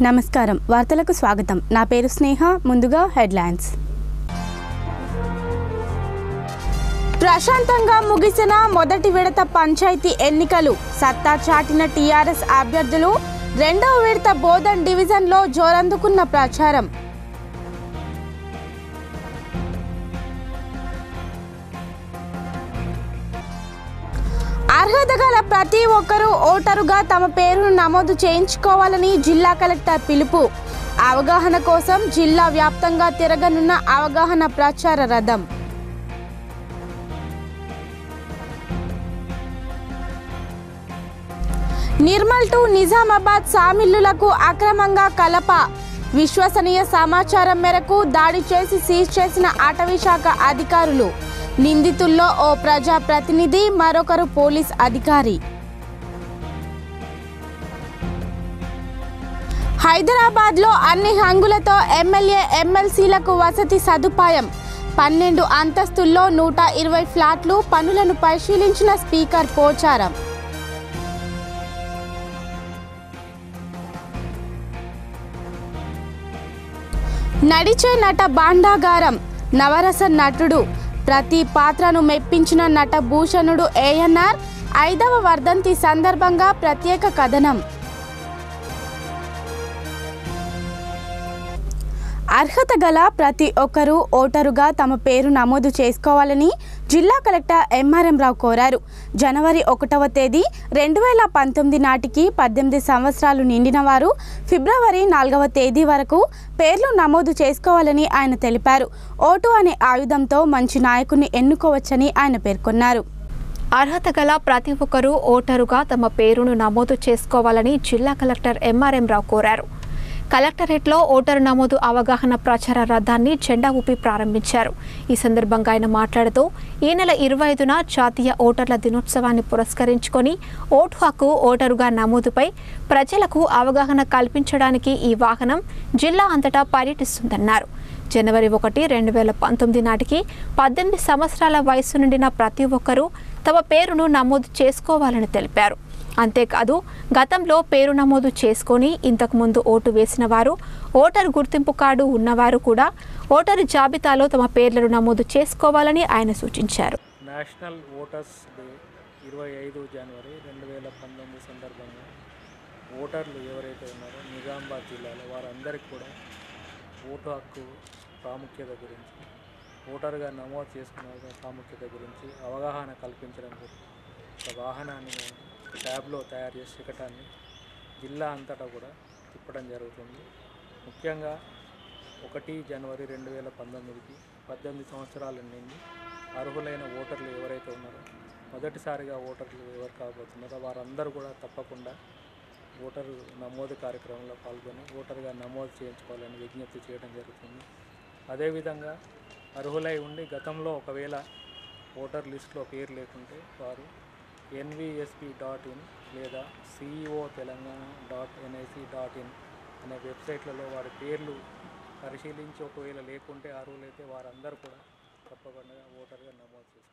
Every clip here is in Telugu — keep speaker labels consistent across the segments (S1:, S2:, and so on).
S1: నమస్కారం వార్తలకు స్వాగతం నా పేరు స్నేహ ముందుగా హెడ్లైన్స్ ప్రశాంతంగా ముగిసిన మొదటి విడత పంచాయతీ ఎన్నికలు సత్తా చాటిన టీఆర్ఎస్ అభ్యర్థులు రెండవ విడత బోధన్ డివిజన్లో జోరందుకున్న ప్రచారం అర్హత గల ప్రతి ఒక్కరూ ఓటరుగా తమ పేరును నమోదు చేయించుకోవాలని జిల్లా కలెక్టర్ పిలుపు అవగాహన కోసం జిల్లా వ్యాప్తంగా తిరగనున్న అవగాహన ప్రచార రథం నిర్మల్ టు నిజామాబాద్ సామిల్లులకు అక్రమంగా కలప విశ్వసనీయ సమాచారం మేరకు దాడి చేసి సీజ్ చేసిన అటవీ శాఖ అధికారులు నిందితుల్లో ఓ ప్రజా ప్రతినిధి మరొకరు పోలీస్ అధికారి హైదరాబాద్లో అన్ని హంగులతో ఎమ్మెల్యే ఎమ్మెల్సీలకు వసతి సదుపాయం పన్నెండు అంతస్తుల్లో నూట ఇరవై ఫ్లాట్లు పనులను పరిశీలించిన స్పీకర్ పోచారం నడిచే నట భాండాగారం నవరస నటుడు ప్రతి పాత్రను మెప్పించిన నట భూషణుడు ఏఎన్ఆర్ ఐదవ వర్ధంతి సందర్భంగా ప్రత్యేక కథనం అర్హత గల ప్రతి ఒక్కరూ ఓటరుగా తమ పేరు నమోదు చేసుకోవాలని జిల్లా కలెక్టర్ ఎంఆర్ఎం రావు కోరారు జనవరి ఒకటవ తేదీ రెండు వేల పంతొమ్మిది నాటికి పద్దెనిమిది సంవత్సరాలు నిండిన వారు ఫిబ్రవరి నాలుగవ తేదీ వరకు పేర్లు నమోదు చేసుకోవాలని ఆయన తెలిపారు ఓటు అనే ఆయుధంతో మంచి నాయకుని ఎన్నుకోవచ్చని ఆయన పేర్కొన్నారు
S2: అర్హత గల ప్రతి ఒక్కరూ ఓటరుగా తమ పేరును నమోదు చేసుకోవాలని జిల్లా కలెక్టర్ ఎంఆర్ఎం రావు కోరారు కలెక్టరేట్లో ఓటరు నమోదు అవగాహన ప్రచార రథాన్ని జెండా ఊపి ప్రారంభించారు ఈ సందర్భంగా ఆయన మాట్లాడుతూ ఈ నెల ఇరవై ఐదున జాతీయ ఓటర్ల దినోత్సవాన్ని పురస్కరించుకొని ఓటు హక్కు ఓటరుగా నమోదుపై ప్రజలకు అవగాహన కల్పించడానికి ఈ వాహనం జిల్లా అంతటా పర్యటిస్తుందన్నారు జనవరి ఒకటి రెండు వేల పంతొమ్మిది నాటికి పద్దెనిమిది సంవత్సరాల వయసు నిండిన ప్రతి ఒక్కరూ తమ పేరును నమోదు చేసుకోవాలని తెలిపారు అంతేకాదు గతంలో పేరు నమోదు చేసుకొని ఇంతకుముందు ఓటు వేసిన వారు ఓటరు గుర్తింపు కార్డు ఉన్నవారు కూడా ఓటరు జాబితాలో తమ పేర్లను నమోదు చేసుకోవాలని ఆయన సూచించారు
S3: నేషనల్ ఓటర్స్ డే ఇరవై ఐదు జనవరి రెండు వేల పంతొమ్మిది సందర్భంగా ఓటర్లు ఎవరైతే ఉన్నారో నిజామాబాద్ జిల్లాలో వారందరికీ కూడా ఓటు హక్కు ప్రాముఖ్యత గురించి ఓటరుగా నమోదు చేసుకున్న ప్రాముఖ్యత గురించి అవగాహన కల్పించడం గురించి ఒక వాహనాన్ని మేము ట్యాబ్లో తయారు చేసి చికటాన్ని జిల్లా అంతటా కూడా తిప్పడం జరుగుతుంది ముఖ్యంగా ఒకటి జనవరి రెండు వేల పంతొమ్మిదికి పద్దెనిమిది సంవత్సరాలు నిండి అర్హులైన ఓటర్లు ఎవరైతే ఉన్నారో మొదటిసారిగా ఓటర్లు ఎవరు కాబోతున్నారో వారందరూ కూడా తప్పకుండా ఓటరు నమోదు కార్యక్రమంలో పాల్గొని ఓటరుగా నమోదు చేయించుకోవాలని విజ్ఞప్తి చేయడం జరుగుతుంది అదేవిధంగా అర్హులై ఉండి గతంలో ఒకవేళ ఓటర్ లిస్టులో పేరు లేకుంటే వారు ఎన్విఎస్పి డాట్ ఇన్ లేదా CEO Telangana dot NIC dot in అనే వెబ్సైట్లలో వారి పేర్లు పరిశీలించి ఒకవేళ లేకుంటే అర్హులైతే వారందరూ కూడా తప్పకుండా ఓటర్గా నమోదు చేసుకోవాలి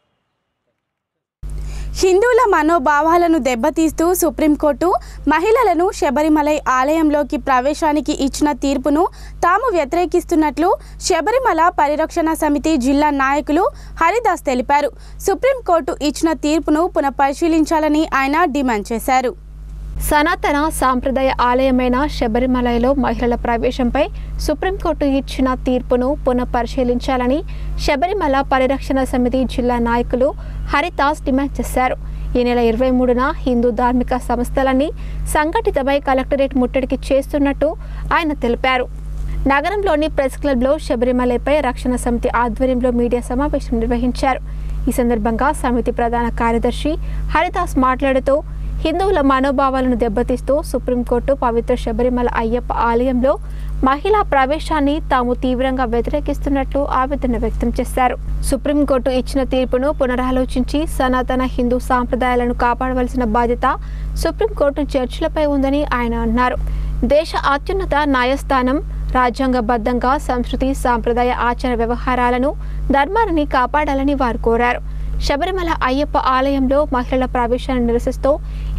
S1: హిందువుల మనోభావాలను దెబ్బతీస్తూ సుప్రీంకోర్టు మహిళలను శబరిమలై ఆలయంలోకి ప్రవేశానికి ఇచ్చిన తీర్పును తాము వ్యతిరేకిస్తున్నట్లు శబరిమల పరిరక్షణ సమితి జిల్లా నాయకులు హరిదాస్ తెలిపారు సుప్రీంకోర్టు ఇచ్చిన తీర్పును పునఃపరిశీలించాలని ఆయన డిమాండ్ చేశారు
S2: సనాతన సాంప్రదాయ ఆలయమైన శబరిమలలో మహిళల ప్రవేశంపై సుప్రీంకోర్టు ఇచ్చిన తీర్పును పునఃపరిశీలించాలని శబరిమల పరిరక్షణ సమితి జిల్లా నాయకులు హరిదాస్ డిమాండ్ చేశారు ఈ నెల ఇరవై మూడున హిందూ ధార్మిక సంస్థలన్నీ సంఘటితమై కలెక్టరేట్ ముట్టడికి చేస్తున్నట్టు ఆయన తెలిపారు నగరంలోని ప్రెస్ క్లబ్లో శబరిమలపై రక్షణ సమితి ఆధ్వర్యంలో మీడియా సమావేశం నిర్వహించారు ఈ సందర్భంగా సమితి ప్రధాన కార్యదర్శి హరిదాస్ మాట్లాడుతూ హిందువుల మనోభావాలను దెబ్బతీస్తూ సుప్రీంకోర్టు పవిత్ర శబరిమల అయ్యప్ప ఆలయంలో మహిళా ప్రవేశాన్ని తాము తీవ్రంగా వ్యతిరేకిస్తున్నట్లు ఆవేదన వ్యక్తం చేశారు సుప్రీంకోర్టు ఇచ్చిన తీర్పును పునరాలోచించి సనాతన హిందూ సాంప్రదాయాలను కాపాడవలసిన బాధ్యత సుప్రీంకోర్టు జడ్జిలపై ఉందని ఆయన అన్నారు దేశ అత్యున్నత న్యాయస్థానం రాజ్యాంగబద్ధంగా సంస్కృతి సాంప్రదాయ ఆచార వ్యవహారాలను ధర్మాన్ని కాపాడాలని వారు కోరారు శబరిమల అయ్యప్ప ఆలయంలో మహిళల ప్రవేశాన్ని నిరసిస్తూ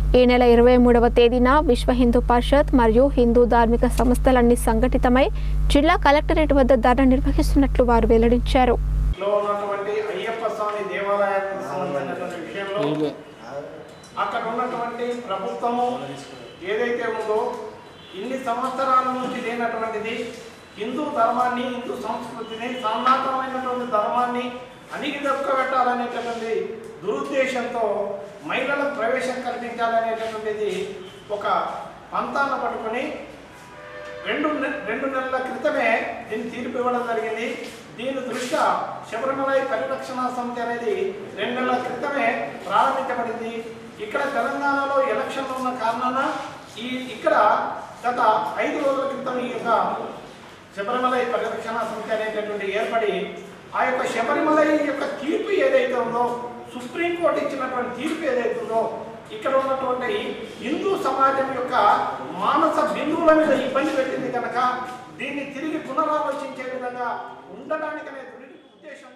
S2: ఈ నెల ఇరవై మూడవ తేదీన విశ్వ హిందూ పరిషత్ మరియు హిందూ ధార్మిక సంస్థలన్నీ సంఘటితమై జిల్లా కలెక్టరేట్ వద్ద ధర్నా నిర్వహిస్తున్నట్లు వారు వెల్లడించారు
S4: లో ఉన్నటువంటి అయ్యప్ప స్వామి దేవాలయానికి సంబంధించినటువంటి విషయంలో అక్కడ ఉన్నటువంటి ప్రభుత్వము ఏదైతే ఉందో ఇన్ని సంవత్సరాల నుంచి లేనటువంటిది హిందూ ధర్మాన్ని హిందూ సంస్కృతిని సనాతనమైనటువంటి ధర్మాన్ని అణిగిదొక్కబెట్టాలనేటటువంటి దురుద్దేశంతో మహిళలకు ప్రవేశం కల్పించాలనేటటువంటిది ఒక పంతాన్ని పట్టుకొని రెండు నె- రెండు నెలల క్రితమే దీన్ని తీర్పు ఇవ్వడం జరిగింది దీని దృష్ట్యా శబరిమల పరిరక్షణ సమితి అనేది రెండు నెలల క్రితమే ప్రారంభించబడింది ఇక్కడ తెలంగాణలో ఎలక్షన్లు ఉన్న కారణాన ఈ ఇక్కడ గత ఐదు రోజుల క్రితం ఈ యొక్క శబరిమల పరిరక్షణ సమితి అనేటటువంటి ఏర్పడి ఆ యొక్క శబరిమల యొక్క తీర్పు ఏదైతే ఉందో సుప్రీంకోర్టు ఇచ్చినటువంటి తీర్పు ఏదైతే ఉందో ఇక్కడ ఉన్నటువంటి హిందూ సమాజం యొక్క మానస బిందువుల మీద ఇబ్బంది పెట్టింది కనుక దీన్ని తిరిగి పునరాలోచించే విధంగా ఉండడానికనే ఉద్దేశం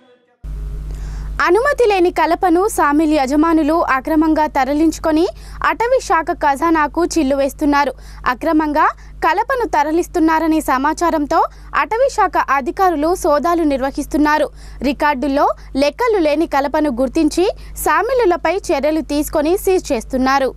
S1: అనుమతి లేని కలపను సామిల్ యజమానులు అక్రమంగా తరలించుకొని అటవీ శాఖ ఖజానాకు చిల్లు వేస్తున్నారు అక్రమంగా కలపను తరలిస్తున్నారనే సమాచారంతో అటవీ శాఖ అధికారులు సోదాలు నిర్వహిస్తున్నారు రికార్డుల్లో లెక్కలు లేని కలపను గుర్తించి సామిలులపై చర్యలు తీసుకొని సీజ్ చేస్తున్నారు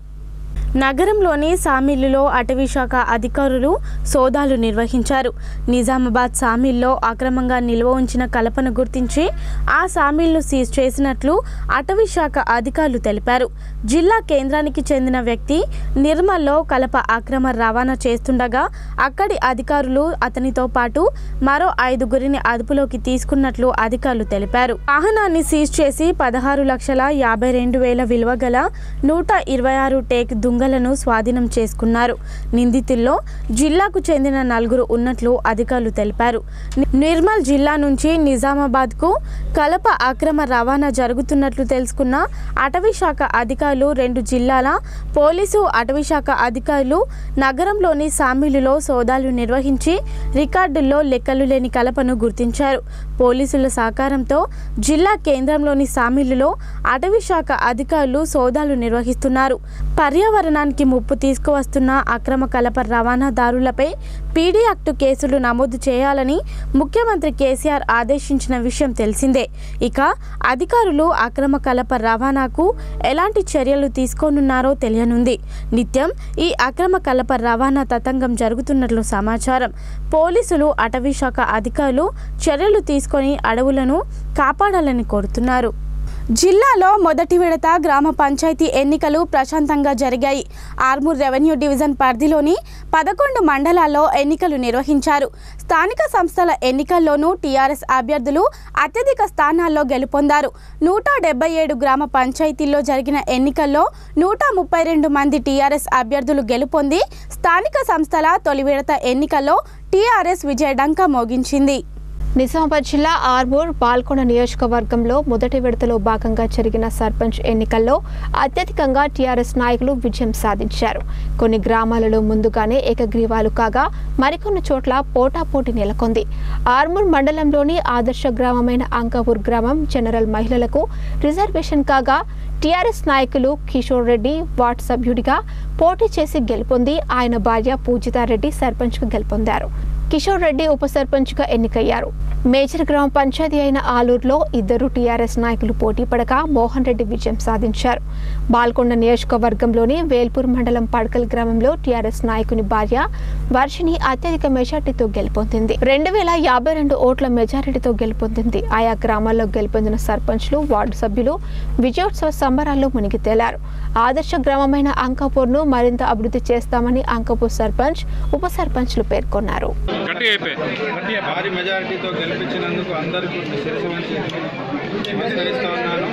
S1: నగరంలోని సామిల్లులో అటవీ శాఖ అధికారులు సోదాలు నిర్వహించారు నిజామాబాద్ సామిల్లో అక్రమంగా నిల్వ ఉంచిన కలపను గుర్తించి ఆ సామిల్ను సీజ్ చేసినట్లు అటవీ శాఖ అధికారులు తెలిపారు జిల్లా కేంద్రానికి చెందిన వ్యక్తి నిర్మల్లో కలప అక్రమ రవాణా చేస్తుండగా అక్కడి అధికారులు అతనితో పాటు మరో ఐదుగురిని అదుపులోకి తీసుకున్నట్లు అధికారులు తెలిపారు వాహనాన్ని సీజ్ చేసి పదహారు లక్షల యాభై రెండు వేల విలువ గల నూట ఇరవై ఆరు టేక్ దుంగలను స్వాధీనం చేసుకున్నారు నిందితుల్లో జిల్లాకు చెందిన నలుగురు ఉన్నట్లు అధికారులు తెలిపారు ని- నిర్మల్ జిల్లా నుంచి నిజామాబాద్కు కలప అక్రమ రవాణా జరుగుతున్నట్లు తెలుసుకున్న అటవీ శాఖ అధికారులు రెండు జిల్లాల పోలీసు అటవీ శాఖ అధికారులు నగరంలోని సామిలులో సోదాలు నిర్వహించి రికార్డుల్లో లెక్కలు లేని కలపను గుర్తించారు పోలీసుల సహకారంతో జిల్లా కేంద్రంలోని సామిలులో అటవీ శాఖ అధికారులు సోదాలు నిర్వహిస్తున్నారు పర్యావరణానికి ముప్పు తీసుకువస్తున్న అక్రమ కలప రవాణాదారులపై పీడీ యాక్టు కేసులు నమోదు చేయాలని ముఖ్యమంత్రి కేసీఆర్ ఆదేశించిన విషయం తెలిసిందే ఇక అధికారులు అక్రమ కలప రవాణాకు ఎలాంటి చర్యలు తీసుకోనున్నారో తెలియనుంది నిత్యం ఈ అక్రమ కలప రవాణా తతంగం జరుగుతున్నట్లు సమాచారం పోలీసులు అటవీ శాఖ అధికారులు చర్యలు తీసుకొని అడవులను కాపాడాలని కోరుతున్నారు జిల్లాలో మొదటి విడత గ్రామ పంచాయతీ ఎన్నికలు ప్రశాంతంగా జరిగాయి ఆర్మూర్ రెవెన్యూ డివిజన్ పరిధిలోని పదకొండు మండలాల్లో ఎన్నికలు నిర్వహించారు స్థానిక సంస్థల ఎన్నికల్లోనూ టీఆర్ఎస్ అభ్యర్థులు అత్యధిక స్థానాల్లో గెలుపొందారు నూట డెబ్బై ఏడు గ్రామ పంచాయతీల్లో జరిగిన ఎన్నికల్లో నూట ముప్పై రెండు మంది టీఆర్ఎస్ అభ్యర్థులు గెలుపొంది స్థానిక సంస్థల తొలి విడత ఎన్నికల్లో టీఆర్ఎస్ విజయడంక మోగించింది
S2: నిజామాబాద్ జిల్లా ఆర్మూర్ పాల్కొండ నియోజకవర్గంలో మొదటి విడతలో భాగంగా జరిగిన సర్పంచ్ ఎన్నికల్లో అత్యధికంగా టీఆర్ఎస్ నాయకులు విజయం సాధించారు కొన్ని గ్రామాలలో ముందుగానే ఏకగ్రీవాలు కాగా మరికొన్ని చోట్ల పోటాపోటీ నెలకొంది ఆర్మూర్ మండలంలోని ఆదర్శ గ్రామమైన అంకాపూర్ గ్రామం జనరల్ మహిళలకు రిజర్వేషన్ కాగా టీఆర్ఎస్ నాయకులు కిషోర్ రెడ్డి వార్డ్ సభ్యుడిగా పోటీ చేసి గెలుపొంది ఆయన భార్య పూజితారెడ్డి సర్పంచ్గా గెలుపొందారు కిషోర్ రెడ్డి ఉప సర్పంచ్గా ఎన్నికయ్యారు మేజర్ గ్రామ పంచాయతీ అయిన ఆలూరులో ఇద్దరు టీఆర్ఎస్ నాయకులు పోటీ పడగా మోహన్ రెడ్డి విజయం సాధించారు బాల్కొండ నియోజకవర్గంలోని వేల్పూర్ మండలం పడకల్ గ్రామంలో టీఆర్ఎస్ నాయకుని భార్య వర్షిని అత్యధిక మెజార్టీతో గెలుపొందింది రెండు వేల యాభై రెండు ఓట్ల మెజారిటీతో గెలుపొందింది ఆయా గ్రామాల్లో గెలుపొందిన సర్పంచ్లు వార్డు సభ్యులు విజయోత్సవ సంబరాల్లో మునిగి తేలారు ఆదర్శ గ్రామమైన అంకాపూర్ను మరింత అభివృద్ధి చేస్తామని అంకాపూర్ సర్పంచ్ ఉప సర్పంచ్లు పేర్కొన్నారు
S5: గట్టిగా అయిపోయి
S6: భారీ మెజారిటీతో గెలిపించినందుకు అందరికీ శిరసు వంచి నమస్కరిస్తూ ఉన్నాను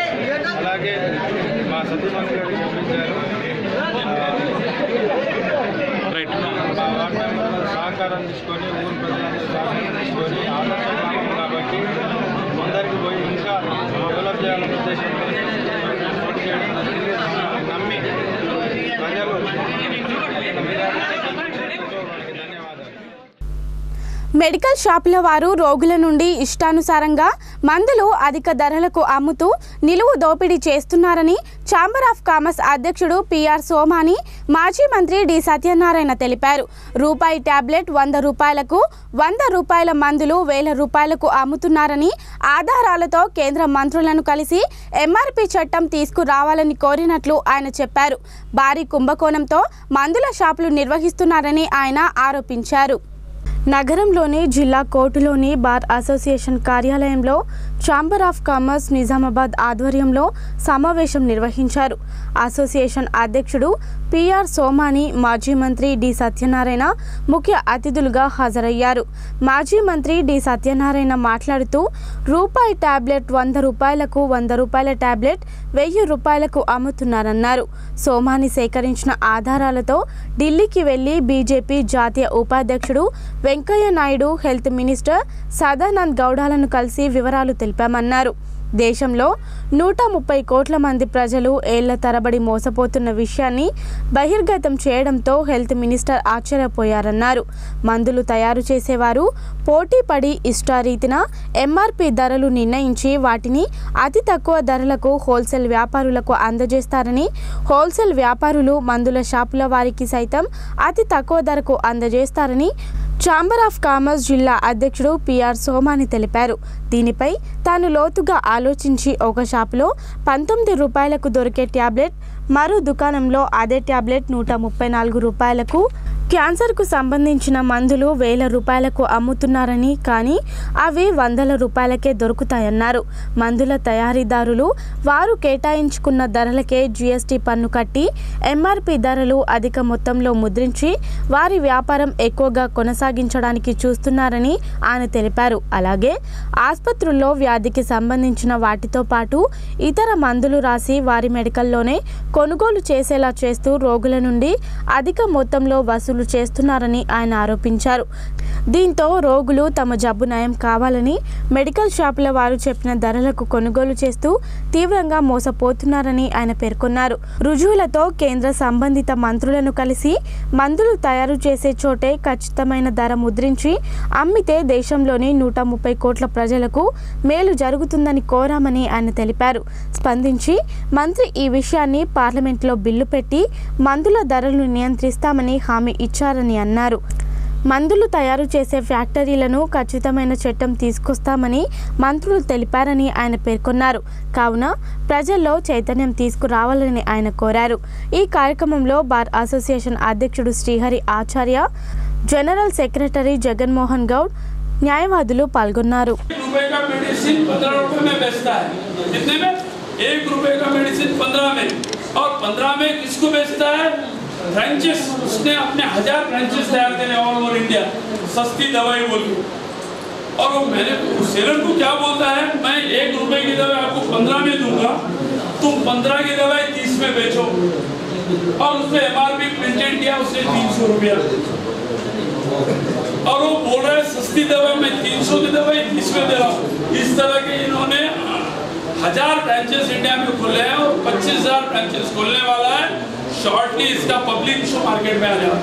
S6: అలాగే మా సతీమణి గారు గెలిపించారు
S5: రైట్
S6: మా వార్డు మెంబర్ల సహకారం తీసుకొని ఊరు ప్రజలందరూ సహకారం తీసుకొని ఆదర్శ గ్రామం కాబట్టి అందరికీ పోయి ఇంకా డెవలప్ చేయాలనే ఉద్దేశంతో పోటీ చేయడం జరిగింది నమ్మి ప్రజలు మెజారిటీ గెలిపించినందుకు వాళ్ళకి ధన్యవాదాలు
S1: మెడికల్ షాపుల వారు రోగుల నుండి ఇష్టానుసారంగా మందులు అధిక ధరలకు అమ్ముతూ నిలువు దోపిడీ చేస్తున్నారని ఛాంబర్ ఆఫ్ కామర్స్ అధ్యక్షుడు పిఆర్ సోమాని మాజీ మంత్రి డి సత్యనారాయణ తెలిపారు రూపాయి టాబ్లెట్ వంద రూపాయలకు వంద రూపాయల మందులు వేల రూపాయలకు అమ్ముతున్నారని ఆధారాలతో కేంద్ర మంత్రులను కలిసి ఎంఆర్పి చట్టం తీసుకురావాలని కోరినట్లు ఆయన చెప్పారు భారీ కుంభకోణంతో మందుల షాపులు నిర్వహిస్తున్నారని ఆయన ఆరోపించారు నగరంలోని జిల్లా కోర్టులోని బార్ అసోసియేషన్ కార్యాలయంలో ఛాంబర్ ఆఫ్ కామర్స్ నిజామాబాద్ ఆధ్వర్యంలో సమావేశం నిర్వహించారు అసోసియేషన్ అధ్యక్షుడు పిఆర్ సోమాని మాజీ మంత్రి డి సత్యనారాయణ ముఖ్య అతిథులుగా హాజరయ్యారు మాజీ మంత్రి డి సత్యనారాయణ మాట్లాడుతూ రూపాయి టాబ్లెట్ వంద రూపాయలకు వంద రూపాయల టాబ్లెట్ వెయ్యి రూపాయలకు అమ్ముతున్నారన్నారు సోమాని సేకరించిన ఆధారాలతో ఢిల్లీకి వెళ్లి బీజేపీ జాతీయ ఉపాధ్యక్షుడు వెంకయ్య నాయుడు హెల్త్ మినిస్టర్ సదానంద్ గౌడాలను కలిసి వివరాలు తెలిపామన్నారు దేశంలో నూట ముప్పై కోట్ల మంది ప్రజలు ఏళ్ల తరబడి మోసపోతున్న విషయాన్ని బహిర్గతం చేయడంతో హెల్త్ మినిస్టర్ ఆశ్చర్యపోయారన్నారు మందులు తయారు చేసేవారు పోటీ పడి ఇష్టారీతిన ఎంఆర్పి ధరలు నిర్ణయించి వాటిని అతి తక్కువ ధరలకు హోల్సేల్ వ్యాపారులకు అందజేస్తారని హోల్సేల్ వ్యాపారులు మందుల షాపుల వారికి సైతం అతి తక్కువ ధరకు అందజేస్తారని ఛాంబర్ ఆఫ్ కామర్స్ జిల్లా అధ్యక్షుడు పిఆర్ సోమాని తెలిపారు దీనిపై తాను లోతుగా ఆలోచించి ఒక షాపులో పంతొమ్మిది రూపాయలకు దొరికే ట్యాబ్లెట్ మరో దుకాణంలో అదే ట్యాబ్లెట్ నూట ముప్పై నాలుగు రూపాయలకు క్యాన్సర్కు సంబంధించిన మందులు వేల రూపాయలకు అమ్ముతున్నారని కానీ అవి వందల రూపాయలకే దొరుకుతాయన్నారు మందుల తయారీదారులు వారు కేటాయించుకున్న ధరలకే జీఎస్టీ పన్ను కట్టి ఎంఆర్పి ధరలు అధిక మొత్తంలో ముద్రించి వారి వ్యాపారం ఎక్కువగా కొనసాగించడానికి చూస్తున్నారని ఆయన తెలిపారు అలాగే ఆసుపత్రుల్లో వ్యాధికి సంబంధించిన వాటితో పాటు ఇతర మందులు రాసి వారి మెడికల్లోనే కొనుగోలు చేసేలా చేస్తూ రోగుల నుండి అధిక మొత్తంలో వసూలు చేస్తున్నారని ఆయన ఆరోపించారు దీంతో రోగులు తమ జబ్బు నయం కావాలని మెడికల్ షాపుల వారు చెప్పిన ధరలకు కొనుగోలు చేస్తూ తీవ్రంగా మోసపోతున్నారని ఆయన పేర్కొన్నారు రుజువులతో కేంద్ర సంబంధిత మంత్రులను కలిసి మందులు తయారు చేసే చోటే ఖచ్చితమైన ధర ముద్రించి అమ్మితే దేశంలోని నూట ముప్పై కోట్ల ప్రజలకు మేలు జరుగుతుందని కోరామని ఆయన తెలిపారు స్పందించి మంత్రి ఈ విషయాన్ని పార్లమెంట్లో బిల్లు పెట్టి మందుల ధరలు నియంత్రిస్తామని హామీ ఇచ్చారని అన్నారు మందులు తయారు చేసే ఫ్యాక్టరీలను ఖచ్చితమైన చట్టం తీసుకొస్తామని మంత్రులు తెలిపారని ఆయన పేర్కొన్నారు కావున ప్రజల్లో చైతన్యం తీసుకురావాలని ఆయన కోరారు ఈ కార్యక్రమంలో బార్ అసోసియేషన్ అధ్యక్షుడు శ్రీహరి ఆచార్య జనరల్ సెక్రటరీ జగన్మోహన్ గౌడ్ న్యాయవాదులు పాల్గొన్నారు
S7: रुपए का मेडिसिन पंद्रह रुपए में बेचता है कितने में एक रुपए का मेडिसिन पंद्रह में और पंद्रह में किसको बेचता है फ्रेंचेस उसने अपने हजार फ्रेंचेस तैयार करे ऑल ओवर इंडिया सस्ती दवाई बोल के और वो मैंने सेलर को क्या बोलता है मैं एक रुपए की दवाई आपको पंद्रह में दूंगा तुम पंद्रह की दवाई तीस में बेचो और उसने एम आर पी प्रिंटेड किया उसने तीन सौ रुपया और वो बोल रहा है सस्ती दवा मैं 300 की दवाई तीस में दे रहा हूँ इस तरह के इन्होंने हजार ब्रांचेस इंडिया में खोले हैं और पच्चीस हजार ब्रांचेस खोलने वाला है शॉर्टली इसका पब्लिक शो मार्केट में आ जाएगा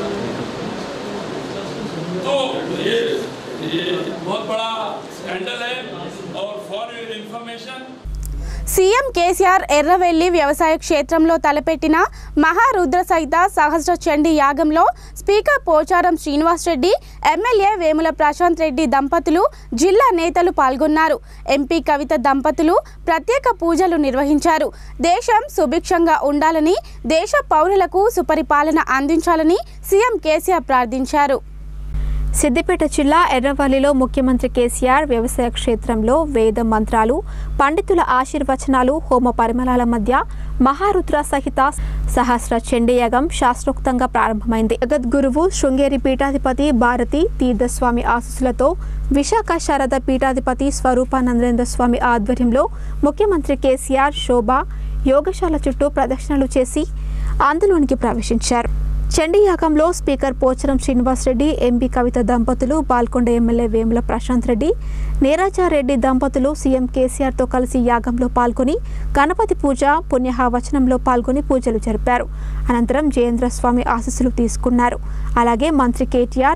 S7: तो ये ये बहुत बड़ा स्कैंडल है और for your information
S1: CM KCR Erravelli వ్యవసాయ క్షేత్రంలో తలపెట్టిన మహారుద్ర సహిత సహస్ర చండీ యాగంలో స్పీకర్ పోచారం శ్రీనివాస్ రెడ్డి ఎమ్మెల్యే వేముల ప్రశాంత్ రెడ్డి దంపతులు జిల్లా నేతలు పాల్గొన్నారు ఎంపీ కవిత దంపతులు ప్రత్యేక పూజలు నిర్వహించారు దేశం సుభిక్షంగా ఉండాలని దేశ పౌరులకు సుపరిపాలన అందించాలని సీఎం కేసీఆర్ ప్రార్థించారు
S2: సిద్దిపేట జిల్లా ఎర్రవల్లిలో ముఖ్యమంత్రి కేసీఆర్ వ్యవసాయ క్షేత్రంలో వేద మంత్రాలు పండితుల ఆశీర్వచనాలు హోమ పరిమళాల మధ్య మహారుద్ర సహిత సహస్ర చండీయగం శాస్త్రోక్తంగా ప్రారంభమైంది జగద్గురువు శృంగేరి పీఠాధిపతి భారతి తీర్థస్వామి ఆశీస్సులతో విశాఖ శారద పీఠాధిపతి స్వరూపానందేంద్ర స్వామి ఆధ్వర్యంలో ముఖ్యమంత్రి కేసీఆర్ శోభ యోగశాల చుట్టూ ప్రదక్షిణలు చేసి అందులోనికి ప్రవేశించారు చండీయాగంలో స్పీకర్ పోచరం శ్రీనివాసరెడ్డి ఎంపీ కవిత దంపతులు బాల్కొండ ఎమ్మెల్యే వేముల ప్రశాంత్ రెడ్డి నీరాజారెడ్డి దంపతులు సీఎం కేసీఆర్తో కలిసి యాగంలో పాల్గొని గణపతి పూజ పుణ్యహావచనంలో పాల్గొని పూజలు జరిపారు అనంతరం జయేంద్ర స్వామి ఆశీస్సులు తీసుకున్నారు అలాగే మంత్రి కేటీఆర్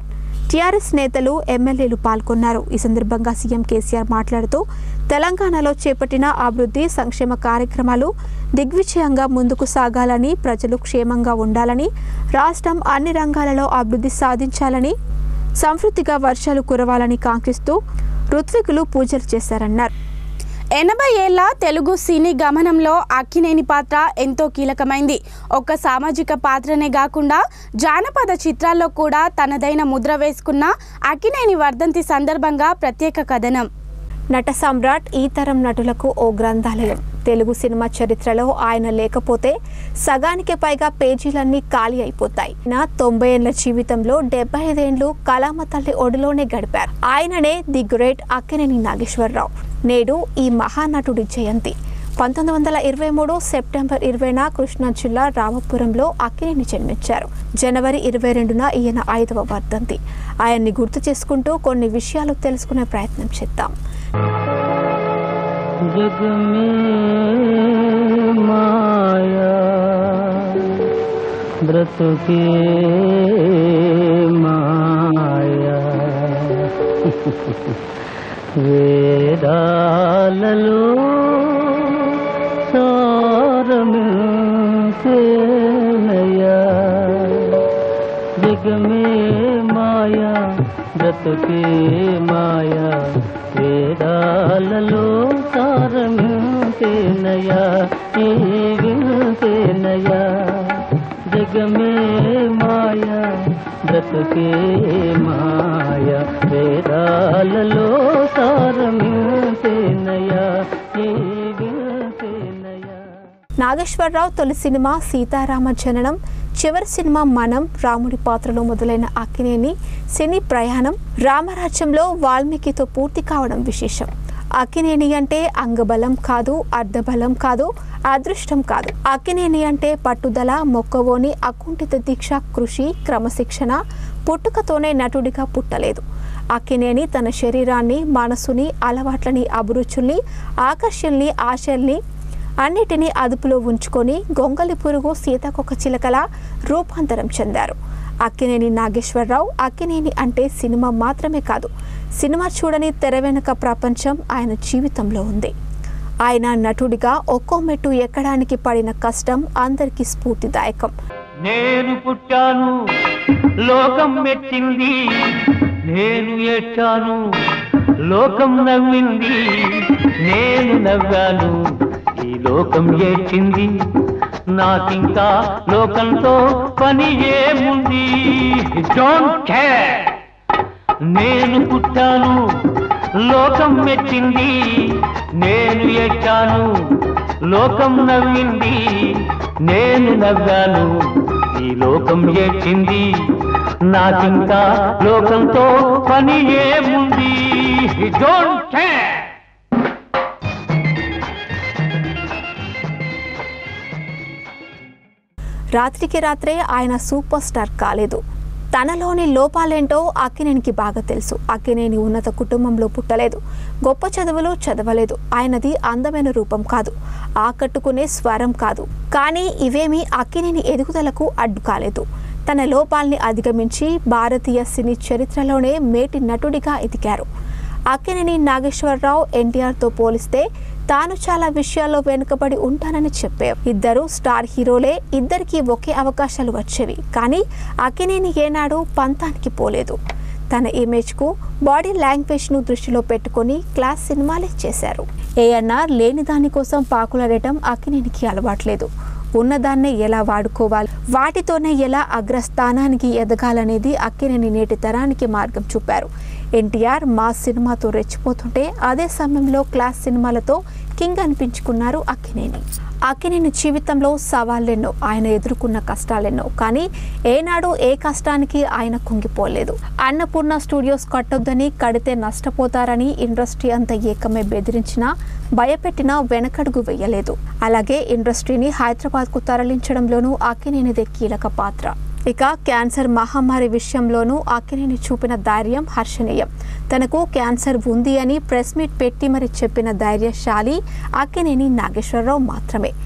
S2: టీఆర్ఎస్ నేతలు ఎమ్మెల్యేలు పాల్గొన్నారు ఈ సందర్భంగా సీఎం కేసీఆర్ మాట్లాడుతూ తెలంగాణలో చేపట్టిన అభివృద్ధి సంక్షేమ కార్యక్రమాలు దిగ్విజయంగా ముందుకు సాగాలని ప్రజలు క్షేమంగా ఉండాలని రాష్ట్రం అన్ని రంగాలలో అభివృద్ధి సాధించాలని సమృద్ధిగా వర్షాలు కురవాలని కాంక్షిస్తూ ఋత్వికులు పూజలు చేశారన్నారు
S1: ఎనభై ఏళ్ల తెలుగు సినీ గమనంలో అక్కినేని పాత్ర ఎంతో కీలకమైంది ఒక్క సామాజిక పాత్రనే కాకుండా జానపద చిత్రాల్లో కూడా తనదైన ముద్ర వేసుకున్న అక్కినేని వర్ధంతి సందర్భంగా ప్రత్యేక కథనం
S2: నట సమ్రాట్ ఈ తరం నటులకు ఓ గ్రంథాలయం తెలుగు సినిమా చరిత్రలో ఆయన లేకపోతే సగానికి పైగా పేజీలన్నీ ఖాళీ అయిపోతాయి నా తొంభై ఏళ్ల జీవితంలో డెబ్బై ఐదేళ్లు కళామ తల్లి ఒడిలోనే గడిపారు ఆయననే ది గ్రేట్ అక్కినేని నాగేశ్వరరావు నేడు ఈ మహానటుడి జయంతి పంతొమ్మిది వందల ఇరవై మూడు సెప్టెంబర్ ఇరవైన కృష్ణా జిల్లా రామపురంలో అక్కినేని జన్మించారు జనవరి ఇరవై రెండున ఈయన ఐదవ వర్ధంతి ఆయన్ని గుర్తు చేసుకుంటూ కొన్ని విషయాలు తెలుసుకునే ప్రయత్నం చేద్దాం
S8: जग में माया व्रत के माया వేదాలలో సారమినయా జగ మే మాయా బ్రతుకే మాయా వేదాలలో సారమినయా ఈ వినయా జగ మే మాయా బ్రతుకే మాయా వేదాలలో సారమినయా ఈ వినయా
S2: నాగేశ్వరరావు తొలి సినిమా సీతారామ జననం చివరి సినిమా మనం రాముడి పాత్రలో మొదలైన అక్కినేని సినీ ప్రయాణం రామరాజ్యంలో వాల్మీకితో పూర్తి కావడం విశేషం అక్కినేని అంటే అంగబలం కాదు అర్ధబలం కాదు అదృష్టం కాదు అక్కినేని అంటే పట్టుదల మొక్కవోని అకుంఠిత దీక్ష కృషి క్రమశిక్షణ పుట్టుకతోనే నటుడిగా పుట్టలేదు అక్కినేని తన శరీరాన్ని మనసుని అలవాట్లని అభిరుచుల్ని ఆకర్షణల్ని ఆశల్ని అన్నిటినీ అదుపులో ఉంచుకొని గొంగలి పురుగు సీతాకొక చిలకల రూపాంతరం చెందారు అక్కినేని నాగేశ్వరరావు అక్కినేని అంటే సినిమా మాత్రమే కాదు సినిమా చూడని తెర వెనుక ప్రపంచం ఆయన జీవితంలో ఉంది ఆయన నటుడిగా ఒక్కో మెట్టు ఎక్కడానికి పడిన కష్టం అందరికీ స్ఫూర్తిదాయకం
S8: నేను పుట్టాను లోకం మెచ్చింది నేను ఏడ్చాను లోకం నవ్వింది నేను నవ్వాను ఈ లోకం ఏడ్చింది నాకింకా లోకంతో పని ఏముంది డోంట్ కేర్ నేను పుట్టాను లోకం మెచ్చింది నేను ఎక్కాను లోకం నవ్వింది నేను నవ్వాను ఈ లోకం ఏడ్చింది నాకింకా లోకంతో పని ఏముంది డోంట్ కేర్
S2: రాత్రికి రాత్రే ఆయన సూపర్ స్టార్ కాలేదు తనలోని లోపాలేంటో అక్కినేనికి బాగా తెలుసు అక్కినేని ఉన్నత కుటుంబంలో పుట్టలేదు గొప్ప చదువులు చదవలేదు ఆయనది అందమైన రూపం కాదు ఆకట్టుకునే స్వరం కాదు కానీ ఇవేమీ అక్కినేని ఎదుగుదలకు అడ్డు కాలేదు తన లోపాల్ని అధిగమించి భారతీయ సినీ చరిత్రలోనే మేటి నటుడిగా ఎదిగారు అక్కినేని నాగేశ్వరరావు ఎన్టీఆర్తో పోలిస్తే తాను చాలా విషయాల్లో వెనుకబడి ఉంటానని చెప్పారు ఇద్దరు స్టార్ హీరోలే ఇద్దరికి ఒకే అవకాశాలు వచ్చేవి కానీ అక్కినేని ఏనాడు పంతానికి పోలేదు తన ఇమేజ్కు బాడీ లాంగ్వేజ్ను దృష్టిలో పెట్టుకొని క్లాస్ సినిమాలే చేశారు ఏఎన్ఆర్ లేని దానికోసం పాకులాడటం అక్కినేనికి అలవాట్లేదు ఉన్నదాన్నే ఎలా వాడుకోవాలి వాటితోనే ఎలా అగ్రస్థానానికి ఎదగాలనేది అక్కినేని నేటి తరానికి మార్గం చూపారు ఎన్టీఆర్ మాస్ సినిమాతో రెచ్చిపోతుంటే అదే సమయంలో క్లాస్ సినిమాలతో కింగ్ అనిపించుకున్నారు అక్కినేని అక్కినేని జీవితంలో సవాళ్ళెన్నో ఆయన ఎదుర్కొన్న కష్టాలెన్నో కానీ ఏనాడు ఏ కష్టానికి ఆయన కుంగిపోలేదు అన్నపూర్ణ స్టూడియోస్ కట్టొద్దని కడితే నష్టపోతారని ఇండస్ట్రీ అంతా ఏకమే బెదిరించినా భయపెట్టినా వెనకడుగు వేయలేదు అలాగే ఇండస్ట్రీని హైదరాబాద్కు తరలించడంలోనూ అక్కినేనిదే కీలక పాత్ర ఇక క్యాన్సర్ మహమ్మారి విషయంలోనూ అక్కినేని చూపిన ధైర్యం హర్షణీయం తనకు క్యాన్సర్ ఉంది అని ప్రెస్ మీట్ పెట్టి మరి చెప్పిన ధైర్యశాలి అక్కినేని నాగేశ్వరరావు మాత్రమే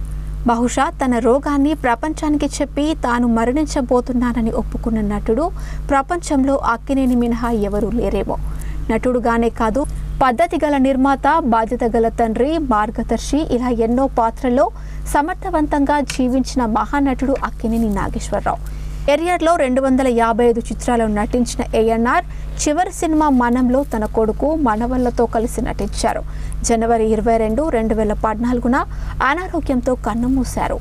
S2: బహుశా తన రోగాన్ని ప్రపంచానికి చెప్పి తాను మరణించబోతున్నానని ఒప్పుకున్న నటుడు ప్రపంచంలో అక్కినేని మినహా ఎవరూ లేరేమో నటుడుగానే కాదు పద్ధతి గల నిర్మాత బాధ్యత గల తండ్రి మార్గదర్శి ఇలా ఎన్నో పాత్రల్లో సమర్థవంతంగా జీవించిన మహానటుడు అక్కినేని నాగేశ్వరరావు కెరియర్లో రెండు వందల యాభై ఐదు చిత్రాల్లో నటించిన ఏఎన్ఆర్ చివరి సినిమా మనంలో తన కొడుకు మనవళ్లతో కలిసి నటించారు జనవరి ఇరవై రెండు రెండు వేల పద్నాలుగున అనారోగ్యంతో కన్నుమూశారు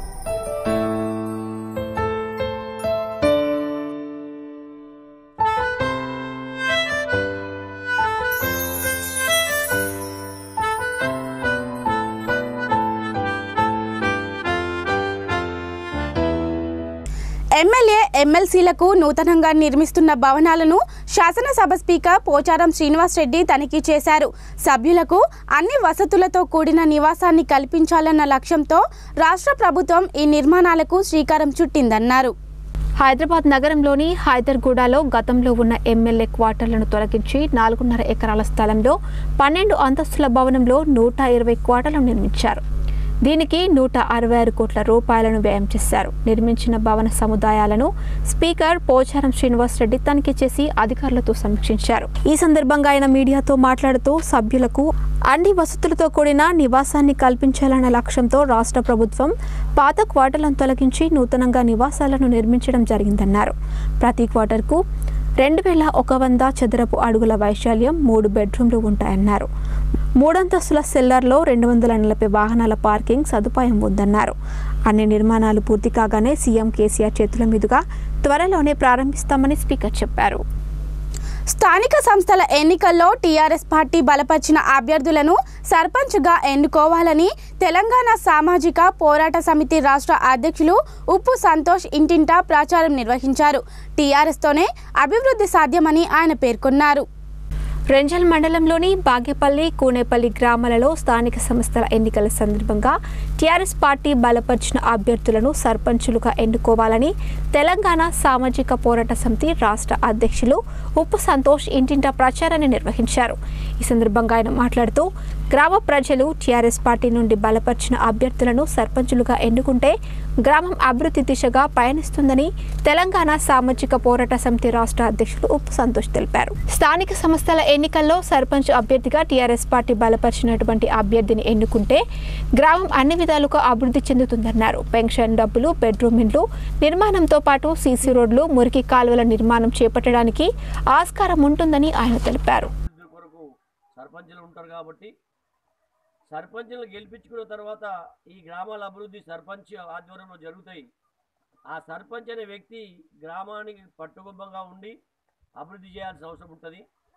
S1: ఎమ్మెల్యే ఎమ్మెల్సీలకు నూతనంగా నిర్మిస్తున్న భవనాలను శాసనసభ స్పీకర్ పోచారం శ్రీనివాస్ రెడ్డి తనిఖీ చేశారు సభ్యులకు అన్ని వసతులతో కూడిన నివాసాన్ని కల్పించాలన్న లక్ష్యంతో రాష్ట్ర ప్రభుత్వం ఈ నిర్మాణాలకు శ్రీకారం చుట్టిందన్నారు
S2: హైదరాబాద్ నగరంలోని హైదర్గూడలో గతంలో ఉన్న ఎమ్మెల్యే క్వార్టర్లను తొలగించి నాలుగున్నర ఎకరాల స్థలంలో పన్నెండు అంతస్తుల భవనంలో నూట ఇరవై క్వార్టర్లను నిర్మించారు దీనికి నూట అరవై ఆరు కోట్ల రూపాయలను వ్యయం చేశారు నిర్మించిన భవన సముదాయాలను స్పీకర్ పోచారం శ్రీనివాస్ రెడ్డి తనిఖీ చేసి అధికారులతో సమీక్షించారు ఈ సందర్భంగా ఆయన మీడియాతో మాట్లాడుతూ సభ్యులకు అన్ని వసతులతో కూడిన నివాసాన్ని కల్పించాలన్న లక్ష్యంతో రాష్ట్ర ప్రభుత్వం పాత క్వార్టర్లను తొలగించి నూతనంగా నివాసాలను నిర్మించడం జరిగిందన్నారు ప్రతి క్వార్టర్కు రెండు వేల ఒక వంద చదరపు అడుగుల వైశాల్యం మూడు బెడ్రూమ్లు ఉంటాయన్నారు మూడంతస్తుల సెల్లర్లో రెండు వందల నలభై వాహనాల పార్కింగ్ సదుపాయం ఉందన్నారు అన్ని నిర్మాణాలు పూర్తి కాగానే సీఎం కేసీఆర్ చేతుల మీదుగా త్వరలోనే ప్రారంభిస్తామని స్పీకర్ చెప్పారు
S1: స్థానిక సంస్థల ఎన్నికల్లో టీఆర్ఎస్ పార్టీ బలపరిచిన అభ్యర్థులను సర్పంచ్గా ఎన్నుకోవాలని తెలంగాణ సామాజిక పోరాట సమితి రాష్ట్ర అధ్యక్షులు ఉప్పు సంతోష్ ఇంటింటా ప్రచారం నిర్వహించారు టీఆర్ఎస్తోనే అభివృద్ధి సాధ్యమని ఆయన పేర్కొన్నారు
S2: రెంజల్ మండలంలోని బాగేపల్లి కూనేపల్లి గ్రామాలలో స్థానిక సంస్థల ఎన్నికల సందర్భంగా టీఆర్ఎస్ పార్టీ బలపరిచిన అభ్యర్థులను సర్పంచులుగా ఎన్నుకోవాలని తెలంగాణ సామాజిక పోరాట సమితి రాష్ట్ర అధ్యక్షులు ఉప్పు సంతోష్ ఇంటింటా ప్రచారాన్ని నిర్వహించారు ఈ సందర్భంగా ఆయన మాట్లాడుతూ గ్రామ ప్రజలు టీఆర్ఎస్ పార్టీ నుండి బలపరిచిన అభ్యర్థులను సర్పంచులుగా ఎన్నుకుంటే గ్రామం అభివృద్ధి దిశగా పయనిస్తుందని తెలంగాణ సామాజిక పోరాట సమితి రాష్ట్ర అధ్యక్షులు ఉప్పు సంతోష్ తెలిపారు స్థానిక సంస్థల ఎన్నికల్లో సర్పంచ్ అభ్యర్థిగా టీఆర్ఎస్ పార్టీ బలపరిచినటువంటి అభ్యర్థిని ఎన్నుకుంటే గ్రామం అన్ని విధాలుగా అభివృద్ధి చెందుతుందన్నారు పెన్షన్ డబ్బులు బెడ్రూమ్ ఇండ్లు నిర్మాణంతో పాటు సీసీ రోడ్లు మురికి కాలువల నిర్మాణం చేపట్టడానికి ఆస్కారం ఉంటుందని ఆయన తెలిపారు
S9: అభివృద్ధి కొరకు సర్పంచులు ఉంటారు కాబట్టి సర్పంచులను గెలిపించుకున్న తర్వాత ఈ గ్రామాల అభివృద్ధి సర్పంచ్ ఆధ్వర్యంలో జరుగుతాయి ఆ సర్పంచ్ అనే వ్యక్తి గ్రామానికి పట్టుగొబ్బగా ఉండి అభివృద్ధి చేయాల్సిన అవసరం ఉంటుంది